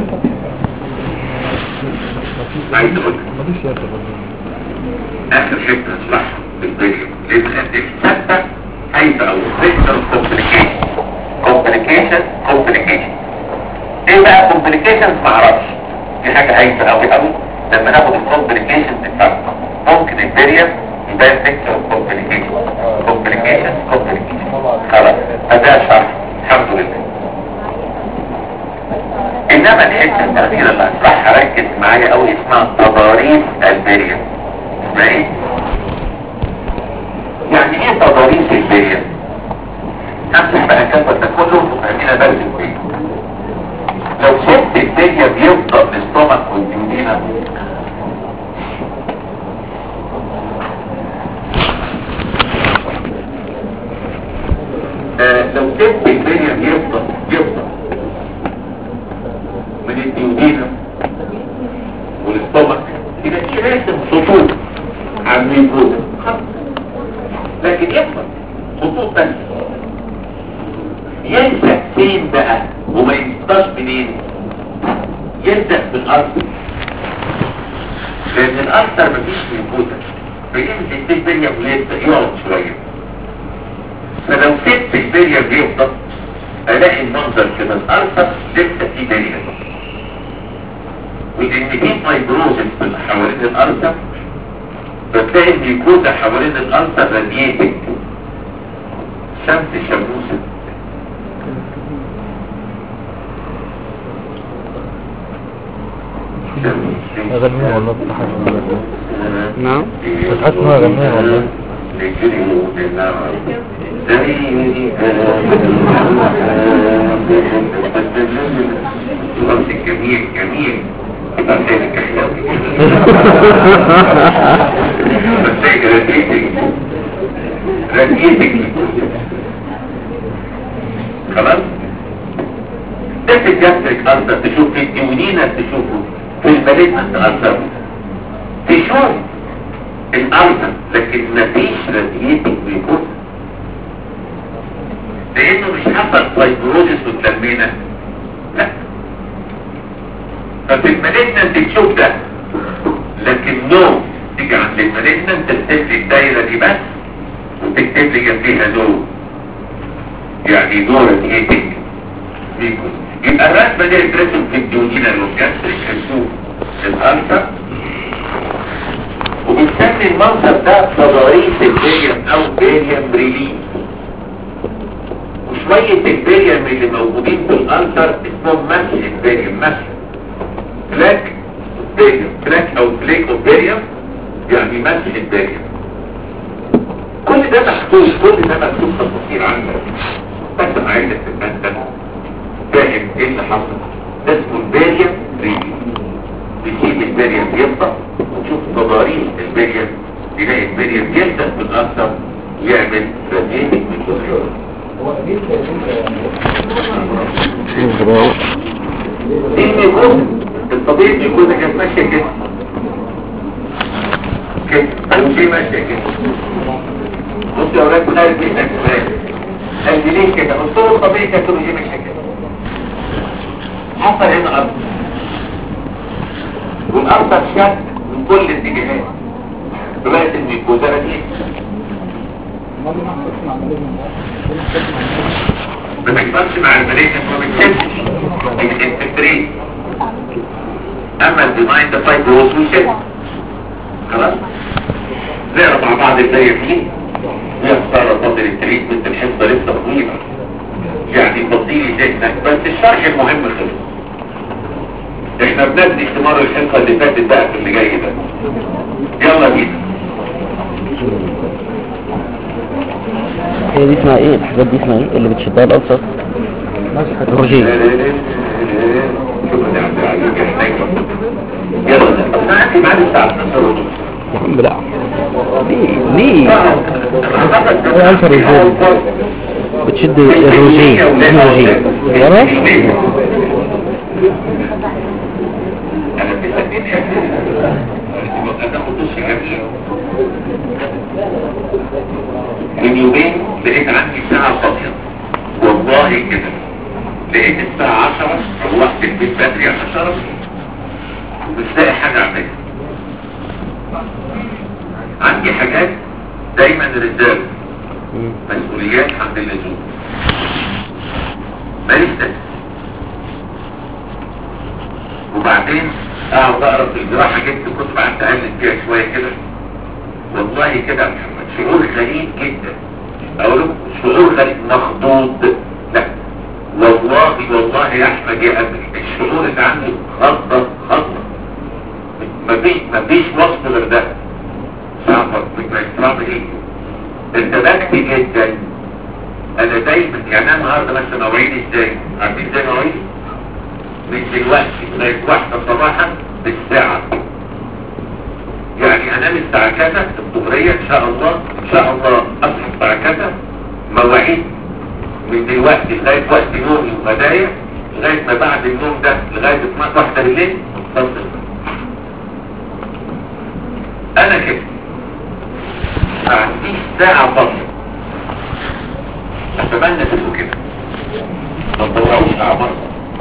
عايز اقول لك اخر حته نصلحها بالبيت لان الثابته عايزه او فيكتور كومبليكيشن كومبليكيشن كومبليكيشن ايه بقى كومبليكيشن ما اعرفش دي حاجه عايزه قوي قوي لما ناخد الكومبليكيشن بتاعتها ممكن البريم ده فكرة كومبليكيشن كومبليكيشن كومبليكيشن خلاص فده شرح الحمد لله انما الحته الاخيره اللي هشرحها ركز معايا قوي اسمها تضاريس البريم اسمها ايه؟ يعني ايه تضاريس البريم؟ همسح بقى كذا ده كله وفهمينا درس البيت لو شفت الدنيا بيفضل الاستومك والديودينا آه لو شفت الدنيا بيفضل بيفضل من الديودينا والاستومك يبقى في راسم خطوط على الميكروب لكن يفضل خطوط بس يلزق فين بقى وما ينساش منين يلزق في الارض لان الاكثر مفيش موجوده فينزل في البريم ويلزق يقعد شويه فلو سبت البريم بيفضل الاقي المنظر كده الارض لسه في بريم وان في فايبروزس حوالين الارض فتلاقي الميكوزا حوالين الارض راديتك شمس شموسه
غنيها والله بتحس
نعم
بتحس انها غنيها والله
جميل جميل خلاص ده في الجاستريك ألسر تشوف في الديونينا تشوفه في المالجنت ألسر تشوف الألسر لكن مفيش راديتك بيكون لأنه مش حصل فايبروزيس وتلمينا لا ففي المالجنت تشوف ده لكن نو تيجي عند المالجنت تكتب لي الدايرة دي بس وتكتب لي جنبيها نو يعني نو راديتك بيكون يبقى الرسمة دي الرسم في الديونينا والجاستريك هنشوف الألسر وبنسمي المنظر ده تضاريس البيريم او بيريم ريليف وشوية البيريم اللي موجودين في الألسر اسمهم مسح البيريم مسح فلاك بيريم فلاك او فليك اوف بيريم يعني مسح البيريم كل ده محدود كل ده مكتوب تفاصيل عنه بس انا عايزك تبقى انت فاهم ايه اللي حصل ده اسمه البيريم ريليف بيسيب البريم يفضل وتشوف تضاريس البريم تلاقي البريم يلزق في الأكثر ويعمل راديتك من كل دي الميكوز الطبيعي الميكوز كانت ماشية كده كده أو شيء ماشية كده بص يا أولاد خارج جدا كمان قال لي ليه كده قلت له الطبيعي كانت تقول لي ماشية كده حصل هنا أرض والأرض شد من كل الاتجاهات بقت الميكوزا دي ما بيحصلش مع الملائكة ما بتشدش الانتفرين اما الديماين ده فايبروز ويشد خلاص نقرا مع بعض البداية فيه يختار فضل التريتمنت الحصة لسه طويلة يعني تفضيلي ذهنك بس الشرح المهم خلص احنا بنبني استمار الحصة اللي فاتت بقى في اللي جاي ده يلا بينا
هي دي اسمها ايه الحاجات دي اسمها ايه اللي بتشدها الألسر روجين
شوف يا عبد العزيز يا حنين. يلا انا عندي بعد الساعة 12 ونص
يا عم لا ليه ليه
ايه
ألسر ازاي بتشد الروجين اسمه روجين يلا
انا بسكين انا خطوش جميل من يومين لقيت عندي ساعة فاضية والله كده لقيت الساعة 10 روحت البيت بدري عشان اشرب ومش لاقي حاجة اعملها عندي حاجات دايما رجال
مم.
مسؤوليات عند اللزوم ماليش ده وبعدين اقعد اقرا في الجراحه جبت كتب قعدت اقلب فيها شويه كده والله كده يا محمد شعور غريب جدا اقول لكم شعور غريب مخضوض لا والله والله يا احمد يا ابني الشعور اللي عندي خضه خضه مفيش مفيش وصف غير ده صعب صعب ايه انتبهت جدا انا دايما يعني انا النهارده مثلا مواعيد ازاي عارفين ازاي مواعيد من دلوقتي لغايه واحده صباحا بالساعه يعني انام الساعه كذا الظهريه ان شاء الله ان شاء الله اصحى الساعه كذا مواعيد من دلوقتي لغايه وقت نومي وغدايا لغايه ما بعد النوم ده لغايه 12 واحده بالليل تصل انا كده ما عنديش ساعه فاضيه اتمنى تبقوا كده ما تطلعوش اعمار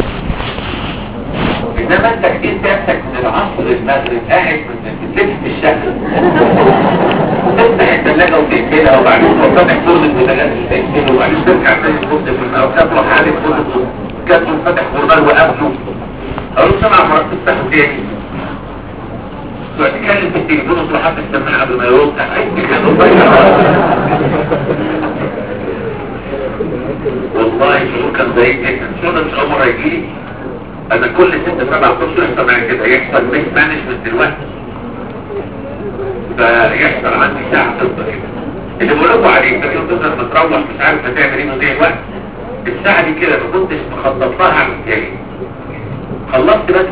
انما انت كتير نفسك من العصر المغرب قاعد بتلف في الشقه تفتح الثلاجه وتقفلها وبعدين تروح فاتح فرن البوتاجاز وتقفله وبعدين ترجع تاني تبص في الماء تروح عامل فرن كاتب فاتح فرن وقافله اقول له سمع مرات تفتحه تاني تقعد تتكلم في التليفون وتروح حاطط السماعه قبل ما يرد اي كده والله شعور كان ضايق جدا شو انا مش اول مره يجيلي انا كل ست سبع اشهر يحصل معايا كده يحصل ميس مانجمنت دلوقتي فيحصل عندي ساعه تفضل كده اللي بقول لكم عليه ده يوم تفضل متروح مش عارف هتعمل ايه وضيع الوقت الساعه دي كده ما كنتش مخطط لها عن تاني خلصت بس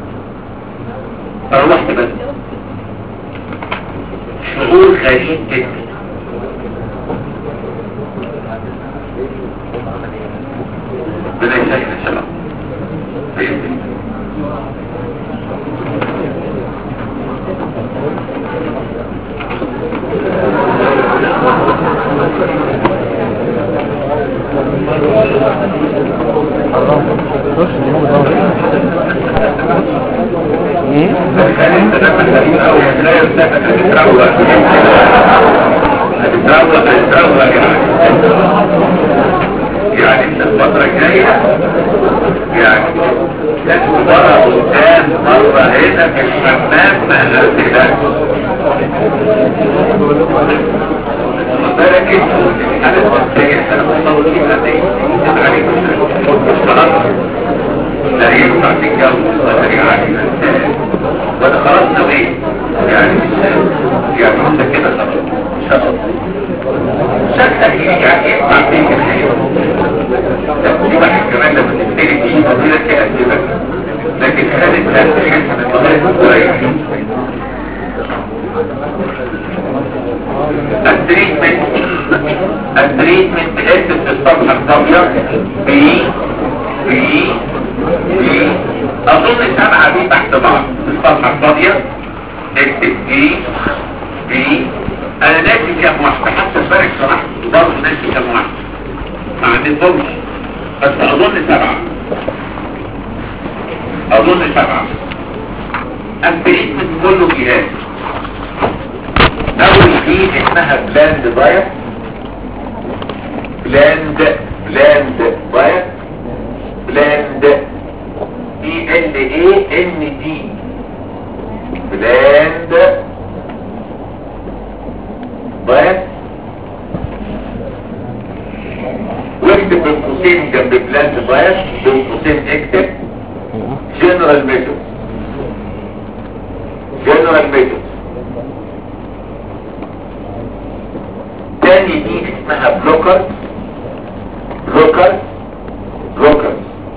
روحت بس شعور غريب جدا ربنا يسهل ان شاء الله بإذن الله. كان انت لما تقول اول لا يرتفع تتروق تتروق تتروق يعني يعني انت الفترة الجاية يعني لازم مرة قدام مرة هنا في الحمام ما غيرتهاش بالك انتوا الحالة الوقتية انا بصور فيها دي عليك اشتغلت لا ينفع تتجوز ولا يعني وانا خلاص نويت يعني مش يعني انت كده خلاص ان شاء الله شكلك يعني ينفع تيجي الحيوة في واحد كمان لما تبتدي فيه مدينة كأسبة لكن خالد لا تحس ان المغرب كويس التريتمنت التريتمنت اكتب في الصفحة الصبية بي بي بي اظن سبعة دي تحت بعض في الصفحة الفاضية اكتب بي بي انا ناسي كام واحدة حتى الفرق صراحة برضه ناسي كام واحدة ما عندهمش بس اظن سبعة اظن سبعة التريتمنت كله جهاز اول دي اسمها بلاند دايت بلاند بلاند دايت بلاند بي ال اي ان دي بلاند دايت واكتب بين قوسين جنب بلاند دايت بين قوسين اكتب جنرال ميثود جنرال ميثود تاني دي اسمها بلوكر بلوكر بلوكر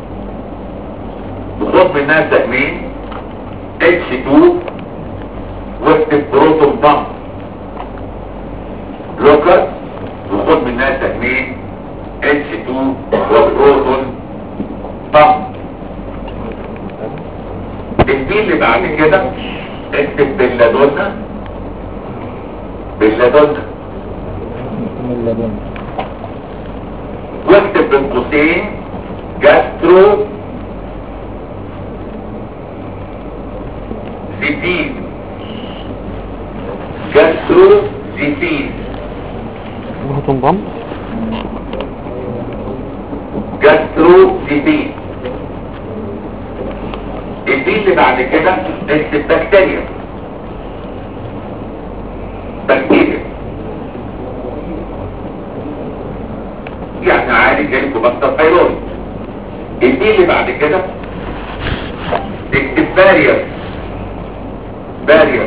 بخط منها سهمين H2 واكتب بروتون بامب بلوكر بخط منها سهمين H2 وبروتون بامب الدي اللي بعد كده اكتب بلادونا بلادونا واكتب بين قوسين جاسترو زيتين جاسترو زيتين
بروتون بامب
جاسترو زيتين الدي اللي بعد كده اكتب بكتيريا عادي جالكوا بكتر ثايرويد الدي اللي بعد كده اكتب بارير بارير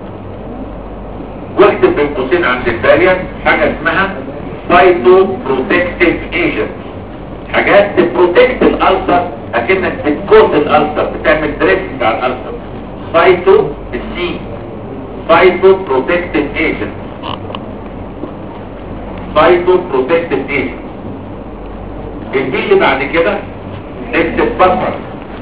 واكتب بين قوسين عند البارير حاجة اسمها فايتو بروتكتيف ايجنت حاجات تبروتكت الالسر اكنك بتكوت الالسر بتعمل دريسنج على الالسر فايتو السي فايتو بروتكتيف ايجنت فايتو بروتكتيف ايجنت الدي اللي بعد كده اكتب بفر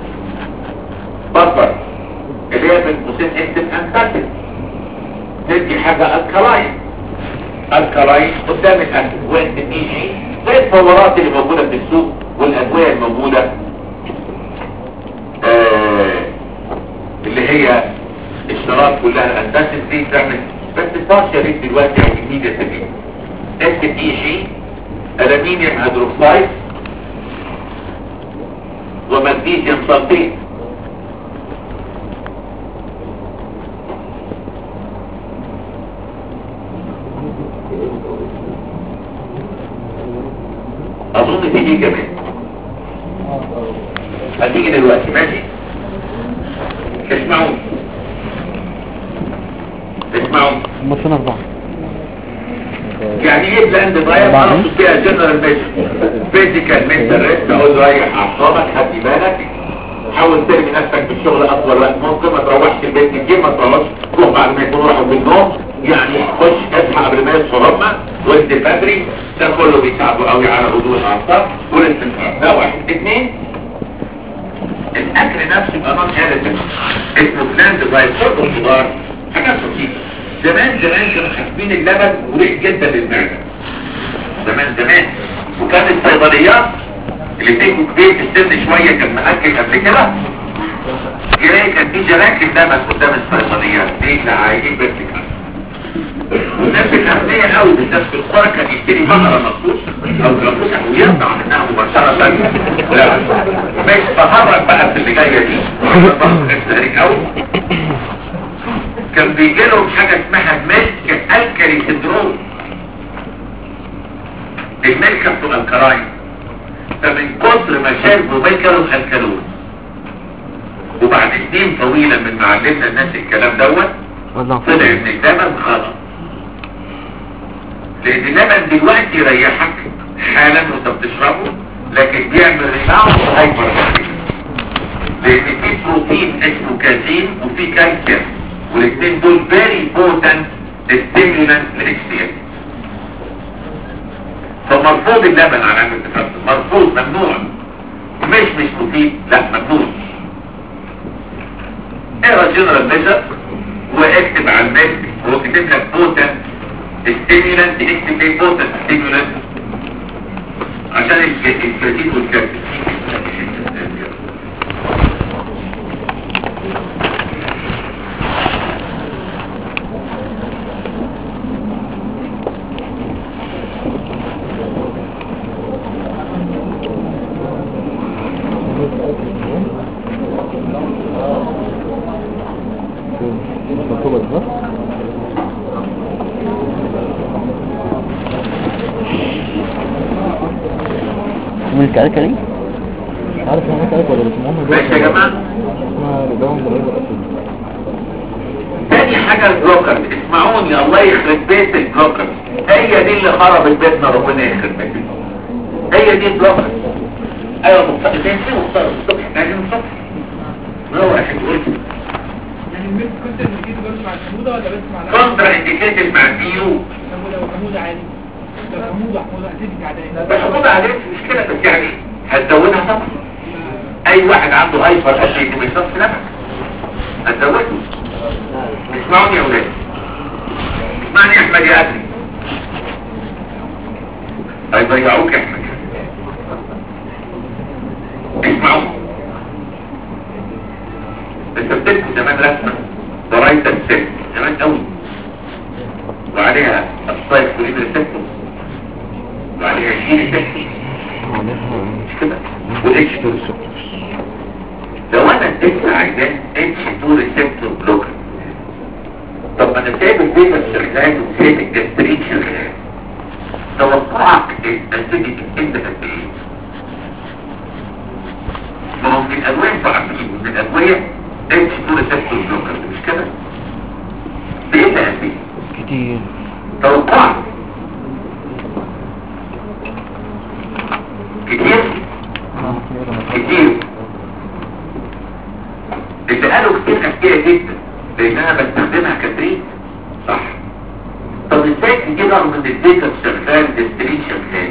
بفر اللي هي بين قوسين اكتب انتاكتيف تدي حاجة الكلاين الكلاين قدام الاكل وانت تيجي زي الفورات اللي موجودة في السوق والادوية الموجودة آه اللي هي الشراب كلها الانتاكتيف دي تعمل بس بارشل دلوقتي او immediately اكتب اي جي الومنيوم هيدروكسيد ومغنيسيوم صلفيت اظن في دي كمان هتيجي دلوقتي ماشي اسمعوا اسمعوا
مصنع أربعة
يعني ايه بلاند دايت اقصد فيها جنرال فيزيكال منتال ريست اقول له ريح اعصابك خلي بالك حاول ترمي نفسك في الشغل اطول وقت ممكن ما تروحش البيت كتير ما تروحش تروح بعد ما يكونوا راحوا بالنوم يعني خش اصحى قبل ما يصحوا هما وانت بدري ده كله بيساعدوا قوي على هدوء الاعصاب والاستنفار ده واحد اثنين الاكل نفسه يبقى نون اديتيف اسمه بلاند دايت شرب الخضار حاجات بسيطه زمان زمان كانوا حاسبين اللبن مريح جدا للمعده زمان زمان وكان الصيدليات اللي فيكوا كبير في السن شويه كان مأكل قبل كده يلاقي كان في جراكن لبن قدام الصيدليات ليه لا عايزين بس كده والناس الأغنية قوي بالناس في القرى كان يشتري بقرة مخصوص أو جاموسة ويقطع منها مباشرة لا مش تهرج بقى في اللي جاية دي تهرج قوي كان بيجي لهم حاجة اسمها ملك الكري سندروم الملكة بتبقى الكراين فمن كتر ما شربوا بيكروا الكالون وبعد سنين طويلة من معلمنا الناس الكلام دوت
والله
طلع ان اللبن غلط لان اللبن دلوقتي يريحك حالا وانت بتشربه لكن بيعمل ريباوند هايبر لان في بروتين اسمه كازين وفي كالسيوم والاثنين دول فيري بوتنت ستيمولانت للاكسيال فمرفوض اللبن على عامل التفاصيل مرفوض ممنوع مش مش مفيد لا ممنوع اقرا جنرال ميجر واكتب على الميل هو كتب لك بوتن ستيمولانت اكتب ايه بوتن ستيمولانت عشان الجديد والكاتب
مكتوبة بالظبط
ملك الكريم
مش عارف انا مكتوبة ولا مش مهم
ماشي يا جماعة
اسمها ريباوند هايبر اسيد
تاني حاجة البلوكر اسمعوني الله يخرب بيت البلوكر هي دي اللي خربت بيتنا ربنا يخرب بيتنا هي دي البلوكر ايوه مختار زي في مختار الصبح لازم الصبح ما هو واحد يقول
يعني الميس كنت انديكيت بس مع الحموضة ولا بس مع العادي؟
كونترا انديكيتد مع الديو
حموضة وحموضة عادي لو حموضة حموضة هتدي عادية
بس خد عليك مش مشكلة بس يعني هتزودها طبعا اي واحد عنده هايبر اسيد ما يشربش لبن هتزوده اسمعوني يا ولاد اسمعني يا احمد يا ابني هيضيعوك يا احمد اسمعوا رسمتلكم زمان رسمة ضرايب الست زمان قوي وعليها الصيف كلين ريسبتور وعليها جين ريسبتور مش كده والاتش 2 ريسبتور لو انا اديت عيان اتش 2 ريسبتور بلوكر طب ما انا سايب البيبر شغال وسايب الجسترين شغال توقعك الاسيديك انت قد ايه ما هو من الادويه انتوا عارفين من الادويه اتش 2 ريسبتور بلوكر مش كده بايه تاثير
كتير
توقعك كتير كتير اللي قالوا كتير أشياء جدا لان انا بستخدمها كتريد صح طب ازاي كتير رغم ان الديتا شغال الدسترين شغال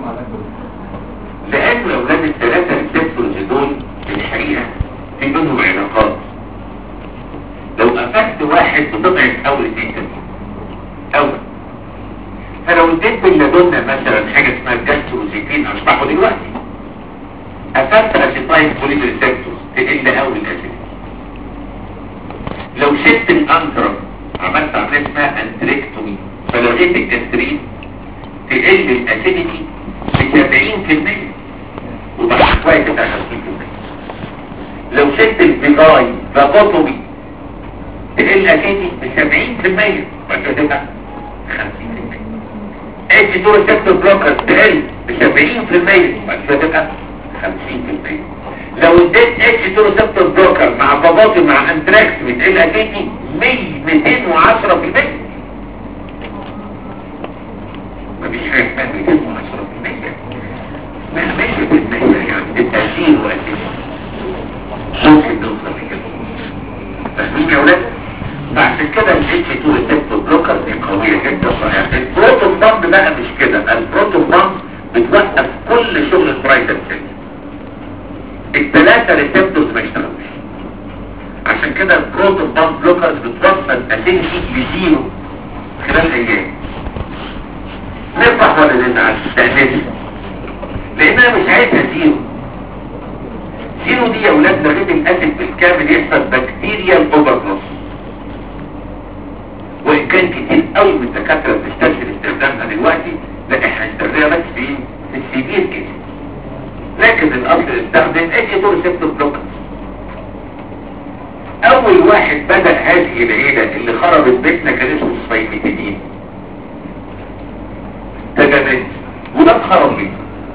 لان اولاد الثلاثة السيبتورز دول في الحقيقة في بينهم علاقات لو افدت واحد بتضعف اول ديتا اول فلو اديت باللادونا مثلا حاجة اسمها الجاستروزيتين اشرحه دلوقتي افدت اسيتايل بوليد ريسبتورز تقل قوي الاسيد لو شلت الانترم عملت عمليه اسمها انتريكتومي فلغيت الجسترين تقل الاسيديتي ب 70% وبعد شويه تبقى 50% لو شلت الفيجاي فاجوتومي تقل الاسيديتي ب 70% وبعد كده تبقى 50% اتش 2 ريسبتور بلوكر تقل ب 70% وبعد كده تبقى 50% لو اديت اتش 2 ريسبتور بلوكر مع فاجوتومي مع انتراكس بتقل اسيديتي 100 210% مفيش حاجة اسمها 210% ما 100% يعني تبقى زيرو اساسي ممكن نوصل لكده فاهمين يا ولاد؟ فعشان كده ال H2 ريسبتور بلوكر دي قوية جدا صحيح البروتون بامب بقى مش كده البروتون بامب بتوقف كل شغل البرايتر سيل الثلاثة ريسبتورز ما يشتغلوش عشان كده البروتون بامب بلوكرز بتوصل اسينشي لزيرو خلال ايام نفرح ولا نزعل تأسيس لان انا مش عايزها زيرو زيرو دي يا ولاد لغايه الاسيد بالكامل يحصل بكتيريال اوفرلوس وان كان كتير قوي من الدكاتره بتستسهل استخدامها دلوقتي لا احنا هنستخدمها بس في في السيفير كده لكن الاصل استخدم اتش 2 ريسبتور بلوكر اول واحد بدأ هذه العيلة اللي خربت بيتنا كان اسمه الصيمتين تجمد وده اتخرب بيتنا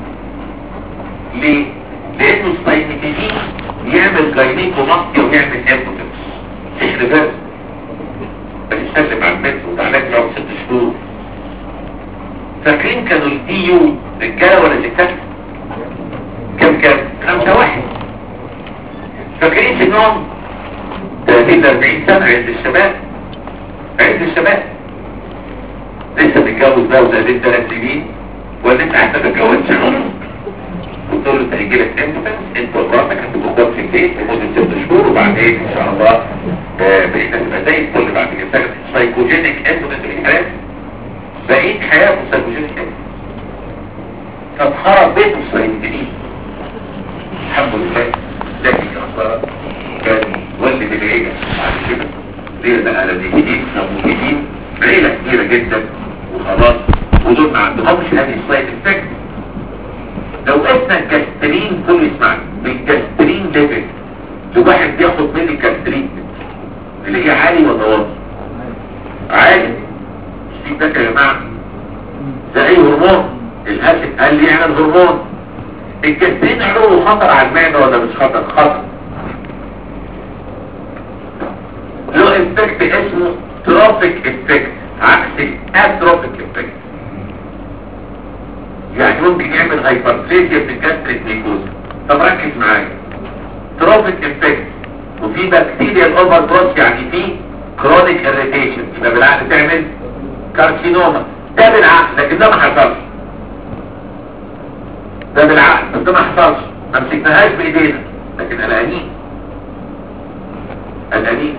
ليه؟ لانه الصيمتين يعمل جاينيكو مصي ويعمل امبوتنس مش ريفيرس بنسلم على البيت وتعالج له ست شهور فاكرين كانوا الدي يو رجاله ولا ستات؟ كم كام؟ خمسة واحد فاكرين سنهم 30 ل 40 سنة عند الشباب عند الشباب لسه متجوز بقى وزادين ثلاث سنين ولا انت حتى ما اتجوزتش قلت له انت هيجي لك امبوتنس انت ومراتك هتبقوا في البيت لمده ست شهور وبعدين ان شاء الله آه، باذن الله زي الفل بعد كده تاخد سايكوجينيك امبوتنس في الحياه بقيت حياته سايكوجينيك امبوتنس فاتخرب بيته الصينيين الحمد لله لكن يا الله كان ولد العيلة بعد كده ليه بقى لذيذين مميزين عيلة كبيرة جدا وخلاص ودول ما عندهمش هذه السايد افكت لو قلنا الجاسترين كل يسمعني بالجاسترين ليفل لواحد بياخد مني كاسترين اللي هي عالي ولا واطي عالي مش في ده يا جماعه ده اي هرمون الاسيد قال لي يعمل هرمون الجاسترين علوه خطر على المعده ولا مش خطر خطر له افكت اسمه تروفيك افكت عكس الاتروفيك افكت يعني ممكن يعمل هايبربليزيا في الجاستريك ميكوزا طب ركز معايا تروفيك افكت وفي بكتيريا اوفر جروث يعني في كرونيك اريتيشن يبقى بالعقل تعمل كارسينوما ده بالعقل لكن ده ما حصلش ده بالعقل بس ده ما حصلش ما مسكناهاش بايدينا لكن قلقانين قلقانين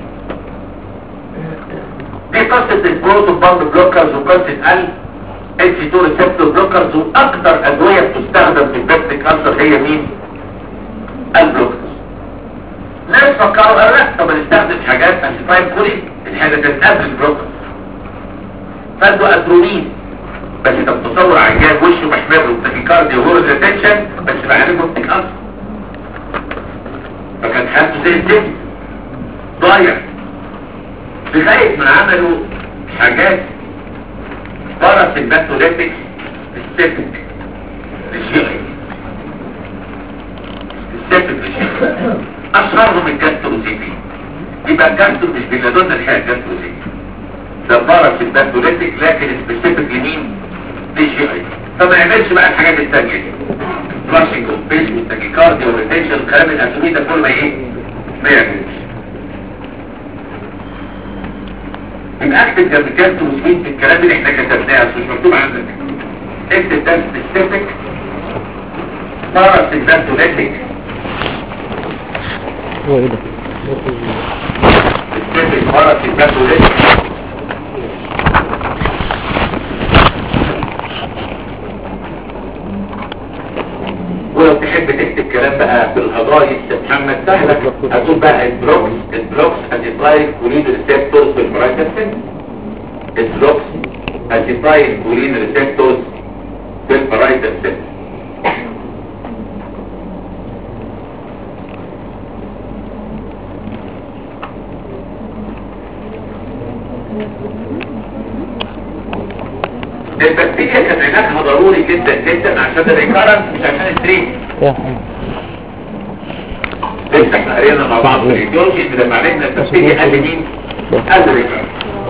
دي قصة البروتون باند بلوكرز وقصة ال اتش 2 ريسبتور بلوكرز واكتر ادوية بتستخدم في البيبتيك كانسر هي مين؟ البلوكرز ناس فكروا قالوا لا طب نستخدم حاجات انتيفايد كولين الحاجة تتقابل البلوكرز فادوا اترومين بس انت بتصور عيان وشه محمر وتاكيكارديا وهورز ريتنشن بس بعالجه بيبتيك كانسر فكان حالته زي الدنيا ضايع لغاية ما عملوا حاجات باراسمباتوليتكس سبيسيفيك للجي سبيسيفيك للجي اشهرهم الجاستروزيبي يبقى الجاسترو مش بيلادونا الحقيقه الجاستروزيبي ده بارا في الباثوليتيك لكن سبيسيفيك لمين للجي اي فما يعملش بقى الحاجات التانية دي فلاشنج اوف بيس والتاكيكارديا والريتنشن الكلام الاسومي ده كله ما ايه ما يعملش يبقى اكتب جنب كانتو وسويت في الكلام اللي احنا كتبناه بس مش مكتوب عندك اكتب ده سبيسيفيك باراسيمباتوليتيك
هو ايه ده
سبيسيفيك باراسيمباتوليتيك ولو تحب تكتب كلام بقى بالهضايا محمد سهلة هتقول بقى البلوكس البلوكس اديبلايك كولين ريسبتورز بالبرايتسين البلوكس اديبلايك كولين ريسبتورز بالبرايتسين البكتيريا كان علاجها ضروري جدا جدا عشان الريكارنس مش عشان التريت لسه احنا قرينا مع بعض في الايديولوجي ان لما عرفنا البكتيريا قال مين؟ قال الريكارنس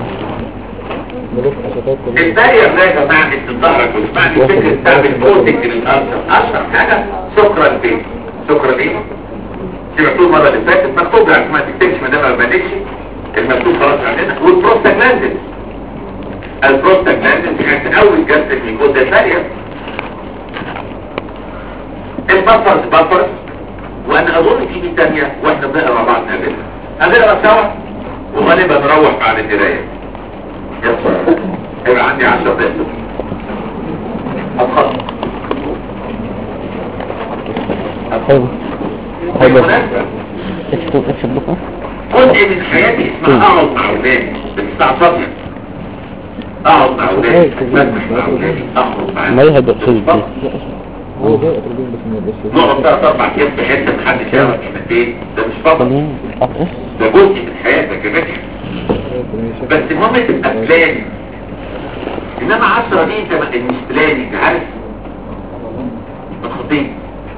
البارير ده يا جماعه انت ظهرك واسمعني فكره تعمل كوتنج للالسر اشهر حاجه سكر البيت سكر الايه؟ سمعتوه المره اللي فاتت مكتوب عشان ما تكتبش ما دام ما بدأش المكتوب خلاص عندنا والبروستاجلاندين البروستاجلاندين كانت اول جلسه ميكوز البارير البفرز بفرز وانا اظن في دي تانية واحنا بنقرا مع بعض نقابلها هنقرا سوا وغالبا نروح بعد القرايه يلا هيبقى عندي 10 دقايق اتخلص
حلو حلو
بالمناسبة
اكتب اكتب بكره
جزء من حياتي اسمها اقعد مع اولادي بتاع فاضية اقعد مع اولادي اتمسح مع اولادي اخرج معاهم
ما يهدأ في البيت
هو ده اتروبين بس ما يبقاش
نقعد ثلاث اربع ايام في حته محدش يعرف كلمتين ده مش فضل
خليني اقص
ده جزء من حياتك يا باشا بس المهم تبقى بلاني انما 10 دي انت ما- مش بلاني انت عارف خطيب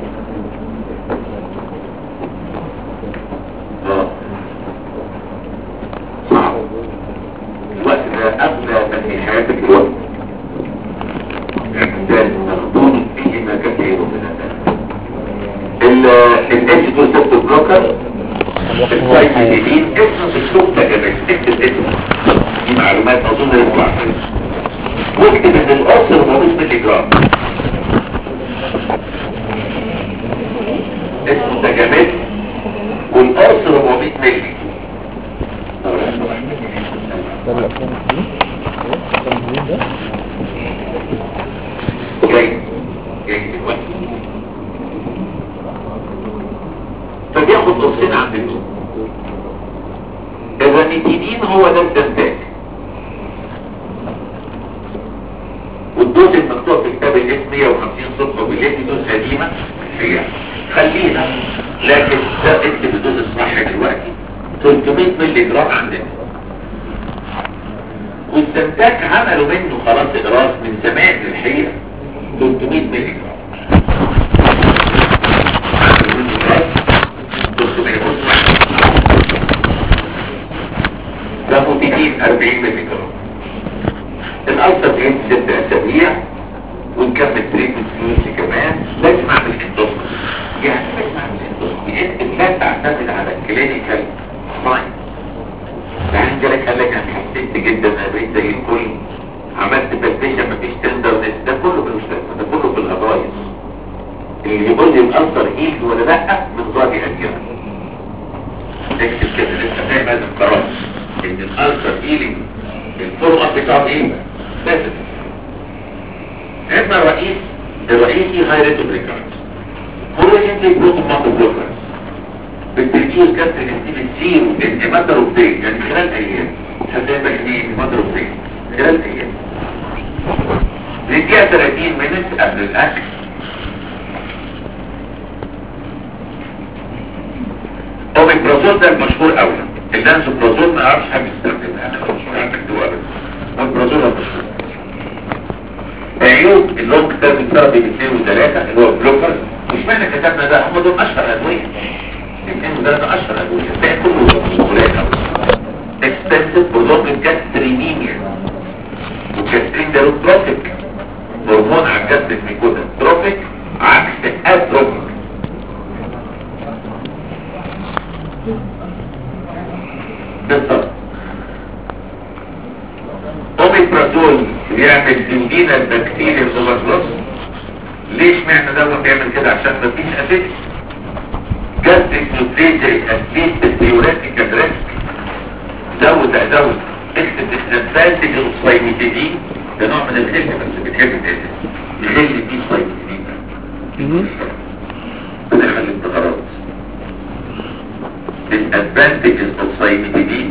اه صعب الوقت ده قبل ما في حياتك الوقت اعتدال مخدوم فيه ما كثير من الناس الاتش تو سيبتو بلوكر السايكلين اسمه السوق ده يا باشا اكتب اسمه دي معلومات اظن انتوا عارفينها واكتب ان القرص 400 مللي جرام اسمه تجامل والقرص 400 مللي جاي جاي دلوقتي فبياخد قرصين عند النوم الرانيتيدين هو ده الدنتاج والدوز المكتوب في كتاب الاسم 150 صفحه وبالليل دي دوز قديمه هي خلينا لكن ده اكتب الدوز الصح دلوقتي 300 مللي جرام عندنا والدنتاج عملوا منه خلاص اقراص من زمان الحقيقه 300 مللي جرام عملوا منه اقراص 300 بص واحد ده موتيكين 40 مللي جرام الألسر تريد ست أسابيع ونكمل تريتمنت فلوسي كمان لازم أعمل اندوسكوبي يعني لازم أعمل اندوسكوبي أنت لا تعتمد على الكلينيكال ساينس يعني جالك قال لك أنا حسيت جدا أنا بقيت زي الكل عملت بالبيشن مفيش تندرنس ده كله ملوش لازمة ده كله في الأبايس اللي يقول لي الألسر هيلد ولا لأ من ظاهر أجيال اكتب كده لسه فاهم هذا القرار ان الالتر هيلينج الفولو اب بتاعه ايه لازم عندنا الرئيس الرئيسي هاي ريت اوف ريكارد هو ينتج بروتون ماتو بلوكرز بالتركيز كانت تنتيب الزيرو ان ماتر اوف داي يعني خلال ايام هتلاقي بقى ايه ماتر اوف داي خلال ايام نديها 30 مينت قبل الاكل اوميبرازول ده المشهور قوي اللانسوبرازول ما اعرفش حد يستخدمها انا مش عارف اكتبه ابدا اوميبرازول ده مشهور عيوب اللونج تيرم ثيرابي باثنين وثلاثه اللي هو البلوكر مش معنى كتبنا ده هم دول اشهر ادويه الاثنين وثلاثه اشهر ادويه ده كله ولاده اكستنسيف برولونج جاسترينيميا والجاسترين ده له تروفيك هرمون على الجاستريك ميكوزا تروفيك عكس اتروفيك بالظبط اوميبرازول بيعمل انجينا البكتيريا الزوبرجلوس ليش معنى ده بيعمل كده عشان مفيش اسيد جاستريك نوتريجري اسيد بالبيوريتيك ريسك زود ازود اكتب الادفانتج الصيميتيدين ده نوع من الغل بس بتحب تقدر الغل دي صيميتيدين بدخل الانتخارات الادفانتج الصيميتيدين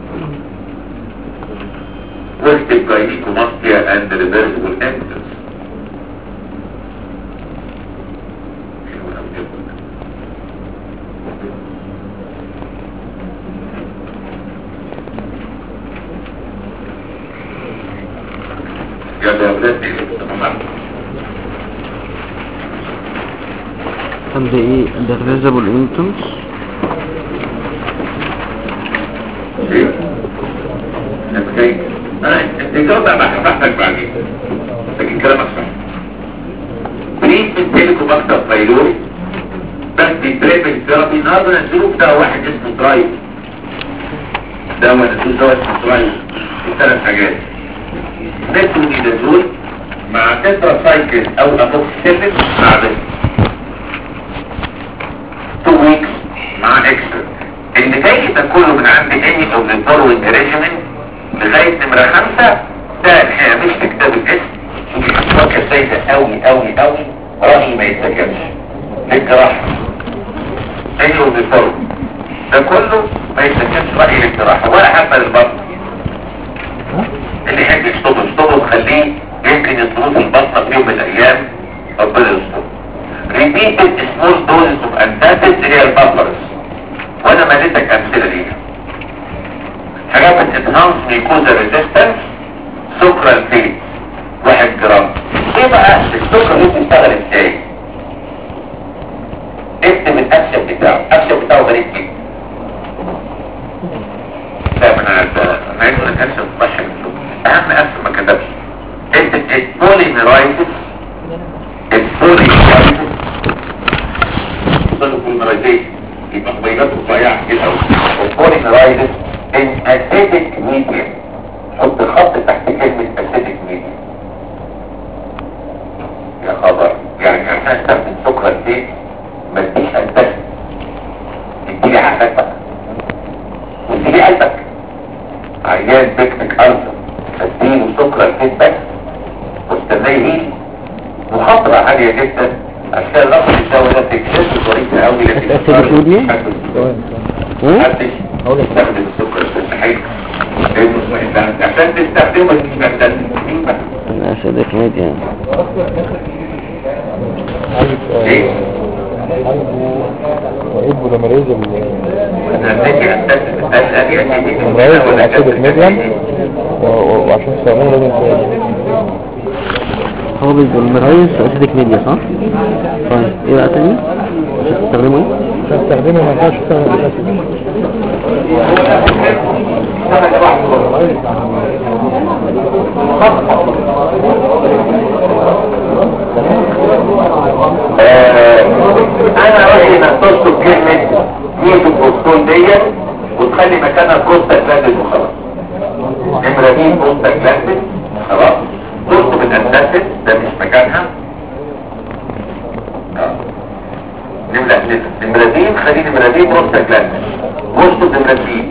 واكتب جاينيكوماستيا اند ريفرسبل انتس يلا يا ولاد تمام
عندي ايه ده ريزابل انتمز
ايه اوكي انا انت جاوب بقى بحثك بعدين لكن كلامك صح بريد هيليكوباكتر بايلوري بس تريبل ثيرابي النهارده نزلوه ده واحد اسمه درايف ده هو نزلوه ده اسمه درايف ثلاث حاجات مترونيدازول مع تترا سايكل او اموكسيلين مع بس 2 ويكس مع اكسترا اللي جاي ده كله من عند اني او من الفولوينج ريجيمنت لغايه نمره خمسه ده الحقيقه مش في كتاب الاسم ودي فكره سيئه قوي قوي قوي رايي ما يتذكرش للجراحه اني او من الفولوينج ده كله ما يتذكرش رايي للجراحه ولا حتى للبطن اللي يحب يشطبه يشطبه وخليه يمكن يطلبوه في البطنه في يوم من الايام ربنا يستر repeated small doses of antacids اللي هي البافرز وانا مالتك امثله ليها حاجات بتنهانس ميكوزا ريزيستنس سكر الفيت واحد جرام ايه بقى السكر دي بتشتغل ازاي اكتب الاكشن بتاعه الاكشن بتاعه غريب جدا لا من انا عايز اقول لك اكشن ماشي اهم اكشن ما كتبش اكتب البوليميرايزس البوليميرايزس البوليميرايزيشن يبقى بيضات رفيعة كده البوليميرايزس ان اسيدك ميديم حط خط تحت كلمة اسيدك ميديم يا خبر يعني عشان استخدم سكر الزيت ما تديش انتشن اديلي عقلك بقى واديلي قلبك عيان بيكتك ألسر اديله سكر الزيت بس واستناه يهيل مخاطرة عالية جدا عشان لفظ الدواء ده تكتشف طريقة قوي لكن
أسيدك ميديم؟
محدش يستخدم السكر الصحي لانه عشان تستخدمه تستخدم بقى
انا اسيدك ميديا
ليه؟
وإيه بوليمريز
انا بدي استخدم
البوليمريز والأسيدك ميديم وعشان تستخدمه لازم
هو بالمرايز اسيدك ميديا صح؟ طيب ايه بقى تاني؟ عشان تستخدمه ايه؟
عشان تستخدمه ما ينفعش تستخدم بالأسيد
انا رأيي انك تشطب كلمة ميت البروستون ديت وتخلي مكانها كوستا جلاندد وخلاص نمرة دي كوستا جلاندد خلاص تشطب الانتاسد ده مش مكانها آه. نمرة نمرة دي خلي نمرة دي كوستا جلاندد واشطب نمرة دي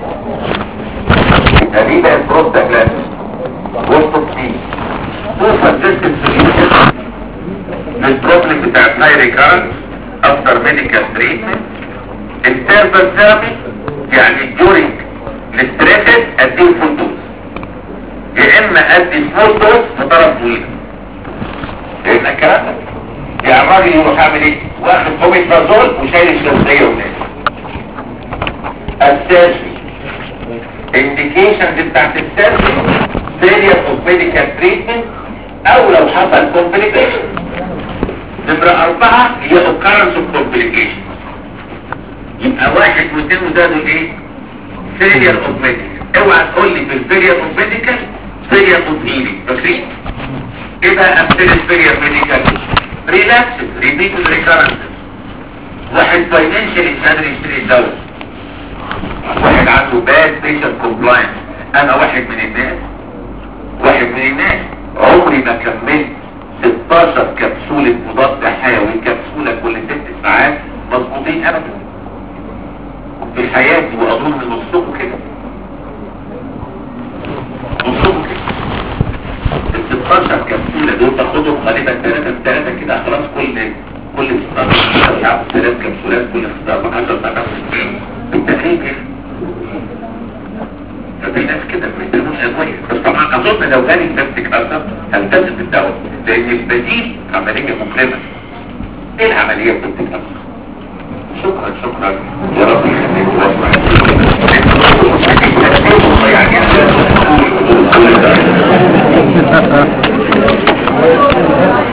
يبقى دي بقت كوستا جلاندد واشطب دي توصل سيستم سوليوشن للبروبلم بتاع الهاي ريكارنس افتر ميديكال تريتمنت التيربال ثيرابي يعني جورينج الاستريسز اديه فول دوز يا اما ادي سمول دوز فتره طويله لان الكلام ده يعني الراجل يروح عامل ايه واخد اوميبرازول وشايل الشمسيه وناس السيرجري انديكيشنز بتاعت السيرجري failure of medical treatment او لو حصل كومبليكيشن نمرة اربعة هي occurrence of complication يبقى واحد واثنين وزادوا ايه failure of medical اوعى تقول لي في الفيلير of medical failure of healing فاكرين ايه بقى امثله failure medical relapse repeated recurrences واحد فاينانشال مش قادر يشتري الدواء واحد عنده باد بيشنت كومبلاينس انا واحد من الناس واحد من الناس عمري ما كملت 16 كبسولة مضاد حيوي كبسولة كل ست ساعات مظبوطين ابدا في حياتي واظن نصهم كده نصهم كده ال 16 كبسولة دول باخدهم غالبا 3 3 كده خلاص كل كل 16 ساعة ثلاث كبسولات كل 14 ساعة بالتقريب كده ففي ناس كده ما بيستخدموش ادويه بس طبعا اظن لو جالي نفسك اثر هلتزم بالدواء لان البديل عمليه مقلبه ايه العمليه بتاعتك شكرا شكرا يا رب يخليك ويصلح يعني